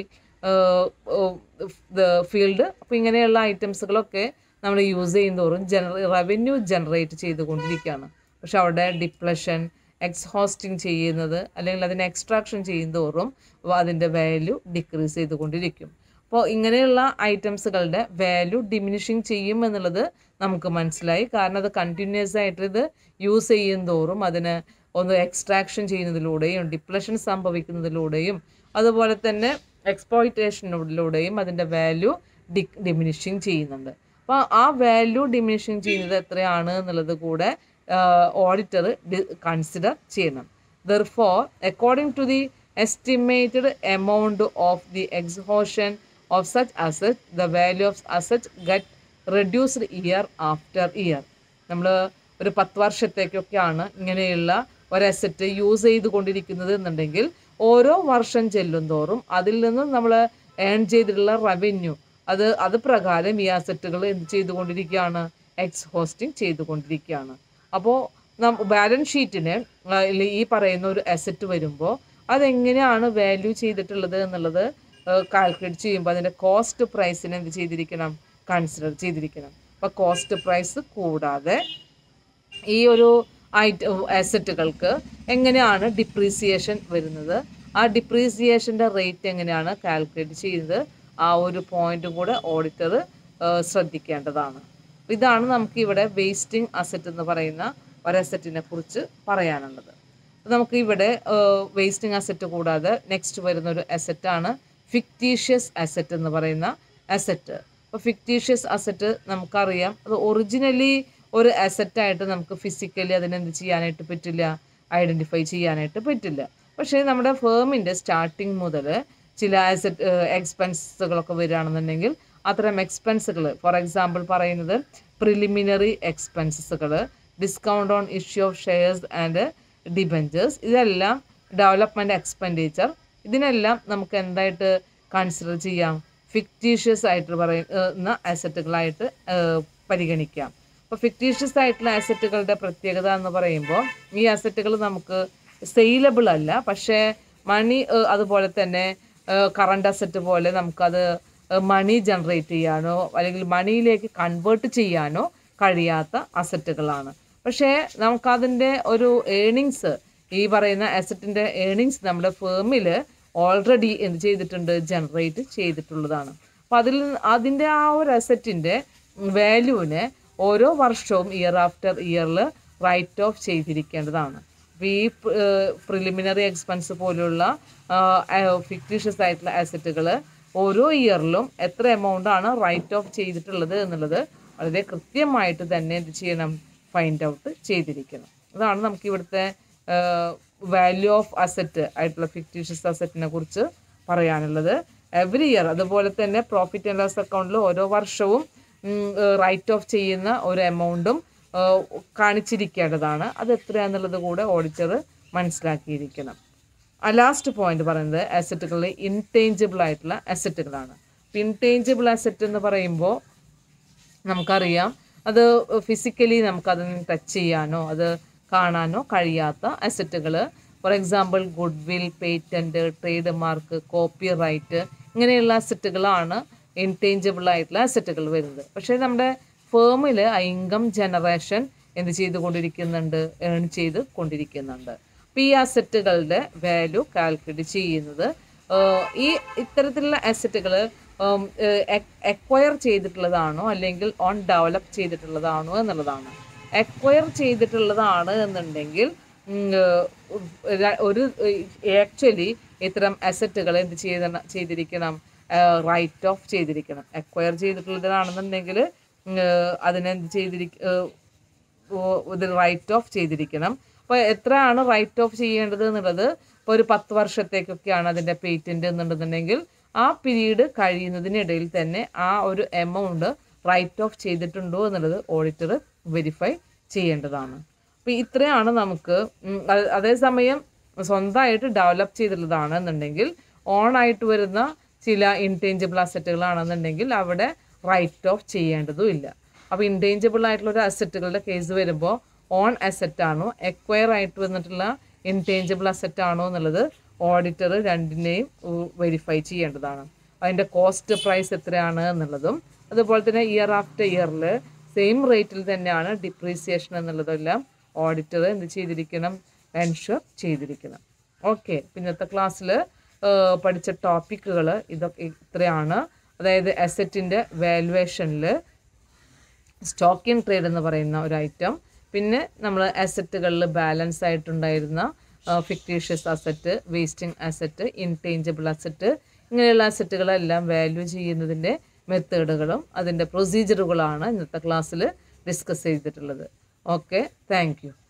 field അപ്പോൾ ഇങ്ങനെയുള്ള ഐറ്റംസുകളൊക്കെ നമ്മൾ use ചെയ്യുന്നതോറും ജനറ revenue generate ചെയ്തുകൊണ്ടിരിക്കുകയാണ് പക്ഷെ അവിടെ ഡിപ്ലഷൻ എക്സ്ഹോസ്റ്റിംഗ് ചെയ്യുന്നത് അല്ലെങ്കിൽ അതിനെ എക്സ്ട്രാക്ഷൻ ചെയ്യുന്നതോറും അതിൻ്റെ വാല്യൂ ഡിക്രീസ് ചെയ്തുകൊണ്ടിരിക്കും അപ്പോൾ ഇങ്ങനെയുള്ള ഐറ്റംസുകളുടെ വാല്യൂ ഡിമിനിഷിങ് ചെയ്യും എന്നുള്ളത് നമുക്ക് മനസ്സിലായി കാരണം അത് കണ്ടിന്യൂസ് ആയിട്ട് ഇത് യൂസ് ചെയ്യും തോറും അതിന് ഒന്ന് എക്സ്ട്രാക്ഷൻ ചെയ്യുന്നതിലൂടെയും ഡിപ്ലഷൻ സംഭവിക്കുന്നതിലൂടെയും അതുപോലെ തന്നെ എക്സ്പ്ലോയിറ്റേഷനിലൂടെയും അതിൻ്റെ വാല്യൂ ഡി ഡിമിനിഷിങ് ചെയ്യുന്നുണ്ട് അപ്പോൾ ആ വാല്യൂ ഡിമിനിഷിങ് ചെയ്യുന്നത് എത്രയാണ് എന്നുള്ളത് കൂടെ ഓഡിറ്റർ കൺസിഡർ ചെയ്യണം therefore according to the estimated amount of the exhaustion of such asset the value of asset get reduced year after year നമ്മൾ ഒരു പത്ത് വർഷത്തേക്കൊക്കെയാണ് ഇങ്ങനെയുള്ള ഒരു അസറ്റ് യൂസ് ചെയ്തുകൊണ്ടിരിക്കുന്നത് എന്നുണ്ടെങ്കിൽ ഓരോ വർഷം ചെല്ലും തോറും അതിൽ നിന്നും നമ്മൾ ഏൺ ചെയ്തിട്ടുള്ള റവന്യൂ അത് അത് പ്രകാരം ഈ അസറ്റുകൾ എന്ത് ചെയ്തുകൊണ്ടിരിക്കുകയാണ് എക്സ് ഹോസ്റ്റിംഗ് ചെയ്തുകൊണ്ടിരിക്കുകയാണ് അപ്പോൾ നം ബാലൻസ് ഷീറ്റിന് ഈ പറയുന്ന ഒരു അസറ്റ് വരുമ്പോൾ അതെങ്ങനെയാണ് വാല്യൂ ചെയ്തിട്ടുള്ളത് എന്നുള്ളത് കാൽക്കുലേറ്റ് ചെയ്യുമ്പോൾ അതിൻ്റെ കോസ്റ്റ് പ്രൈസിനെ എന്ത് ചെയ്തിരിക്കണം കൺസിഡർ ചെയ്തിരിക്കണം അപ്പോൾ കോസ്റ്റ് പ്രൈസ് കൂടാതെ ഈ ഒരു ഐറ്റ അസറ്റുകൾക്ക് എങ്ങനെയാണ് ഡിപ്രീസിയേഷൻ വരുന്നത് ആ ഡിപ്രീസിയേഷൻ്റെ റേറ്റ് എങ്ങനെയാണ് കാൽക്കുലേറ്റ് ചെയ്യുന്നത് ആ ഒരു പോയിന്റും കൂടെ ഓഡിറ്റർ ശ്രദ്ധിക്കേണ്ടതാണ് ഇതാണ് നമുക്ക് ഇവിടെ വേസ്റ്റിംഗ് അസറ്റ് എന്ന് പറയുന്ന ഒരു അസറ്റിനെ കുറിച്ച് പറയാനുള്ളത് നമുക്ക് ഇവിടെ വേസ്റ്റിംഗ് അസറ്റ് കൂടാതെ നെക്സ്റ്റ് വരുന്ന ഒരു അസറ്റാണ് ഫിക്റ്റീഷ്യസ് അസറ്റ് എന്ന് പറയുന്ന അസറ്റ് അപ്പോൾ ഫിക്റ്റീഷ്യസ് അസറ്റ് നമുക്കറിയാം അത് ഒറിജിനലി ഒരു അസറ്റായിട്ട് നമുക്ക് ഫിസിക്കലി അതിനെന്ത് ചെയ്യാനായിട്ട് പറ്റില്ല ഐഡൻറ്റിഫൈ ചെയ്യാനായിട്ട് പറ്റില്ല പക്ഷേ നമ്മുടെ ഫേമിൻ്റെ സ്റ്റാർട്ടിങ് മുതൽ ചില അസറ്റ് എക്സ്പെൻസുകളൊക്കെ വരികയാണെന്നുണ്ടെങ്കിൽ അത്തരം എക്സ്പെൻസുകൾ ഫോർ എക്സാമ്പിൾ പറയുന്നത് പ്രിലിമിനറി എക്സ്പെൻസസുകൾ discount on issue of shares and debentures ഇതെല്ലാം ഡെവലപ്മെൻറ്റ് എക്സ്പെൻഡിച്ചർ ഇതിനെല്ലാം നമുക്ക് എന്തായിട്ട് കൺസിഡർ ചെയ്യാം ഫിക്റ്റീഷ്യസ് ആയിട്ട് പറയുന്ന അസറ്റുകളായിട്ട് പരിഗണിക്കാം അപ്പോൾ ഫിക്റ്റീഷ്യസ് ആയിട്ടുള്ള അസറ്റുകളുടെ പ്രത്യേകത എന്ന് പറയുമ്പോൾ ഈ അസറ്റുകൾ നമുക്ക് സെയിലബിൾ അല്ല പക്ഷേ മണി അതുപോലെ തന്നെ കറണ്ട് അസറ്റ് പോലെ നമുക്കത് മണി ജനറേറ്റ് ചെയ്യാനോ അല്ലെങ്കിൽ മണിയിലേക്ക് കൺവേർട്ട് ചെയ്യാനോ കഴിയാത്ത അസറ്റുകളാണ് പക്ഷേ നമുക്കതിൻ്റെ ഒരു ഏണിങ്സ് ഈ പറയുന്ന അസറ്റിൻ്റെ ഏണിങ്സ് നമ്മുടെ ഫേമിൽ ഓൾറെഡി എന്ത് ചെയ്തിട്ടുണ്ട് ജനറേറ്റ് ചെയ്തിട്ടുള്ളതാണ് അപ്പോൾ അതിൽ അതിൻ്റെ ആ ഒരു അസറ്റിൻ്റെ വാല്യൂവിനെ ഓരോ വർഷവും ഇയർ ആഫ്റ്റർ ഇയറിൽ റൈറ്റ് ഓഫ് ചെയ്തിരിക്കേണ്ടതാണ് അപ്പോൾ ഈ പ്രിലിമിനറി എക്സ്പെൻസ് പോലുള്ള ഫിക്റ്റീഷ്യസ് ആയിട്ടുള്ള അസറ്റുകൾ ഓരോ ഇയറിലും എത്ര എമൗണ്ട് ആണ് റൈറ്റ് ഓഫ് ചെയ്തിട്ടുള്ളത് എന്നുള്ളത് വളരെ കൃത്യമായിട്ട് തന്നെ എന്ത് ചെയ്യണം ഫൈൻഡ് ഔട്ട് ചെയ്തിരിക്കണം അതാണ് നമുക്ക് ഇവിടുത്തെ വാല്യൂ ഓഫ് അസറ്റ് ആയിട്ടുള്ള ഫിക്റ്റീഷ്യസ് അസറ്റിനെ കുറിച്ച് പറയാനുള്ളത് എവറി ഇയർ അതുപോലെ തന്നെ പ്രോഫിറ്റ് ആൻഡ് ലോസ് അക്കൗണ്ടിൽ ഓരോ വർഷവും റൈറ്റ് ഓഫ് ചെയ്യുന്ന ഒരു എമൗണ്ടും കാണിച്ചിരിക്കേണ്ടതാണ് അത് എത്രയാണെന്നുള്ളത് കൂടെ ഓഡിറ്റർ മനസ്സിലാക്കിയിരിക്കണം ആ ലാസ്റ്റ് പോയിന്റ് പറയുന്നത് അസറ്റുകളിൽ ഇൻടേഞ്ചിബിൾ ആയിട്ടുള്ള അസറ്റുകളാണ് ഇൻടേഞ്ചിബിൾ അസറ്റ് എന്ന് പറയുമ്പോൾ നമുക്കറിയാം അത് ഫിസിക്കലി നമുക്കതിന് ടച്ച് ചെയ്യാനോ അത് കാണാനോ കഴിയാത്ത അസറ്റുകൾ for example goodwill patent trademark copyright ഇങ്ങനെയുള്ള അസറ്റുകളാണ് ഇൻടേഞ്ചിബിൾ ആയിട്ടുള്ള അസറ്റുകൾ വരുന്നത് പക്ഷേ നമ്മുടെ ഫേമിൽ ഇൻകം ജനറേഷൻ എന്ത് ചെയ്തുകൊണ്ടിരിക്കുന്നുണ്ട് ഏൺ ചെയ്ത് കൊണ്ടിരിക്കുന്നുണ്ട് അപ്പോൾ ഈ അസറ്റുകളുടെ വാല്യൂ കാൽക്കുലേറ്റ് ചെയ്യുന്നത് ഈ ഇത്തരത്തിലുള്ള അസറ്റുകൾ എക്വയർ ചെയ്തിട്ടുള്ളതാണോ അല്ലെങ്കിൽ ഓൺ ഡെവലപ്പ് ചെയ്തിട്ടുള്ളതാണോ എന്നുള്ളതാണ് എക്വയർ ചെയ്തിട്ടുള്ളതാണ് എന്നുണ്ടെങ്കിൽ ഒരു ആക്ച്വലി ഇത്തരം അസറ്റുകൾ എന്ത് ചെയ്ത ചെയ്തിരിക്കണം റൈറ്റ് ഓഫ് ചെയ്തിരിക്കണം എക്വയർ ചെയ്തിട്ടുള്ളതാണെന്നുണ്ടെങ്കിൽ അതിനെന്ത് ചെയ്തിരിക്ക ഇത് റൈറ്റ് ഓഫ് ചെയ്തിരിക്കണം അപ്പോൾ എത്രയാണ് റൈറ്റ് ഓഫ് ചെയ്യേണ്ടത് എന്നുള്ളത് ഇപ്പോൾ ഒരു പത്ത് വർഷത്തേക്കൊക്കെയാണ് അതിൻ്റെ പേറ്റൻറ്റ് എന്നുണ്ടെന്നുണ്ടെങ്കിൽ ആ പീരീഡ് കഴിയുന്നതിനിടയിൽ തന്നെ ആ ഒരു എമൗണ്ട് റൈറ്റ് ഓഫ് ചെയ്തിട്ടുണ്ടോ എന്നുള്ളത് ഓഡിറ്റർ വെരിഫൈ ചെയ്യേണ്ടതാണ് അപ്പോൾ ഇത്രയാണ് നമുക്ക് അതേസമയം സ്വന്തമായിട്ട് ഡെവലപ്പ് ചെയ്തിട്ടുള്ളതാണ് എന്നുണ്ടെങ്കിൽ ഓൺ ആയിട്ട് വരുന്ന ചില ഇൻടേഞ്ചിബിൾ അസറ്റുകളാണെന്നുണ്ടെങ്കിൽ അവിടെ റൈറ്റ് ഓഫ് ചെയ്യേണ്ടതും ഇല്ല അപ്പോൾ ഇൻറ്റേഞ്ചിബിൾ ആയിട്ടുള്ള ഒരു അസറ്റുകളുടെ കേസ് വരുമ്പോൾ ഓൺ അസറ്റ് ആണോ എക്വയർ ആയിട്ട് വന്നിട്ടുള്ള ഇൻറ്റേഞ്ചിബിൾ അസറ്റ് ആണോ എന്നുള്ളത് ഓഡിറ്റർ രണ്ടിനെയും വെരിഫൈ ചെയ്യേണ്ടതാണ് അതിൻ്റെ കോസ്റ്റ് പ്രൈസ് എത്രയാണ് എന്നുള്ളതും അതുപോലെ തന്നെ ഇയർ ആഫ്റ്റർ ഇയറിൽ സെയിം റേറ്റിൽ തന്നെയാണ് ഡിപ്രീസിയേഷൻ എന്നുള്ളതെല്ലാം ഓഡിറ്റർ എന്ത് ചെയ്തിരിക്കണം എൻഷുർ ചെയ്തിരിക്കണം ഓക്കെ പിന്നത്തെ ക്ലാസ്സിൽ പഠിച്ച ടോപ്പിക്കുകൾ ഇതൊക്കെ ഇത്രയാണ് അതായത് അസറ്റിൻ്റെ വാലുവേഷനിൽ സ്റ്റോക്ക് ഇൻ ട്രേഡ് എന്ന് പറയുന്ന ഒരു ഐറ്റം പിന്നെ നമ്മൾ അസറ്റുകളിൽ ബാലൻസ് ആയിട്ടുണ്ടായിരുന്ന fictitious asset wasting asset intangible asset ഇങ്ങനെയുള്ള അസറ്റുകളെല്ലാം വാല്യൂ ചെയ്യുന്നതിൻ്റെ മെത്തേഡുകളും അതിൻ്റെ പ്രൊസീജിയറുകളാണ് ഇന്നത്തെ ക്ലാസ്സിൽ ഡിസ്കസ് ചെയ്തിട്ടുള്ളത് ഓക്കെ താങ്ക് യു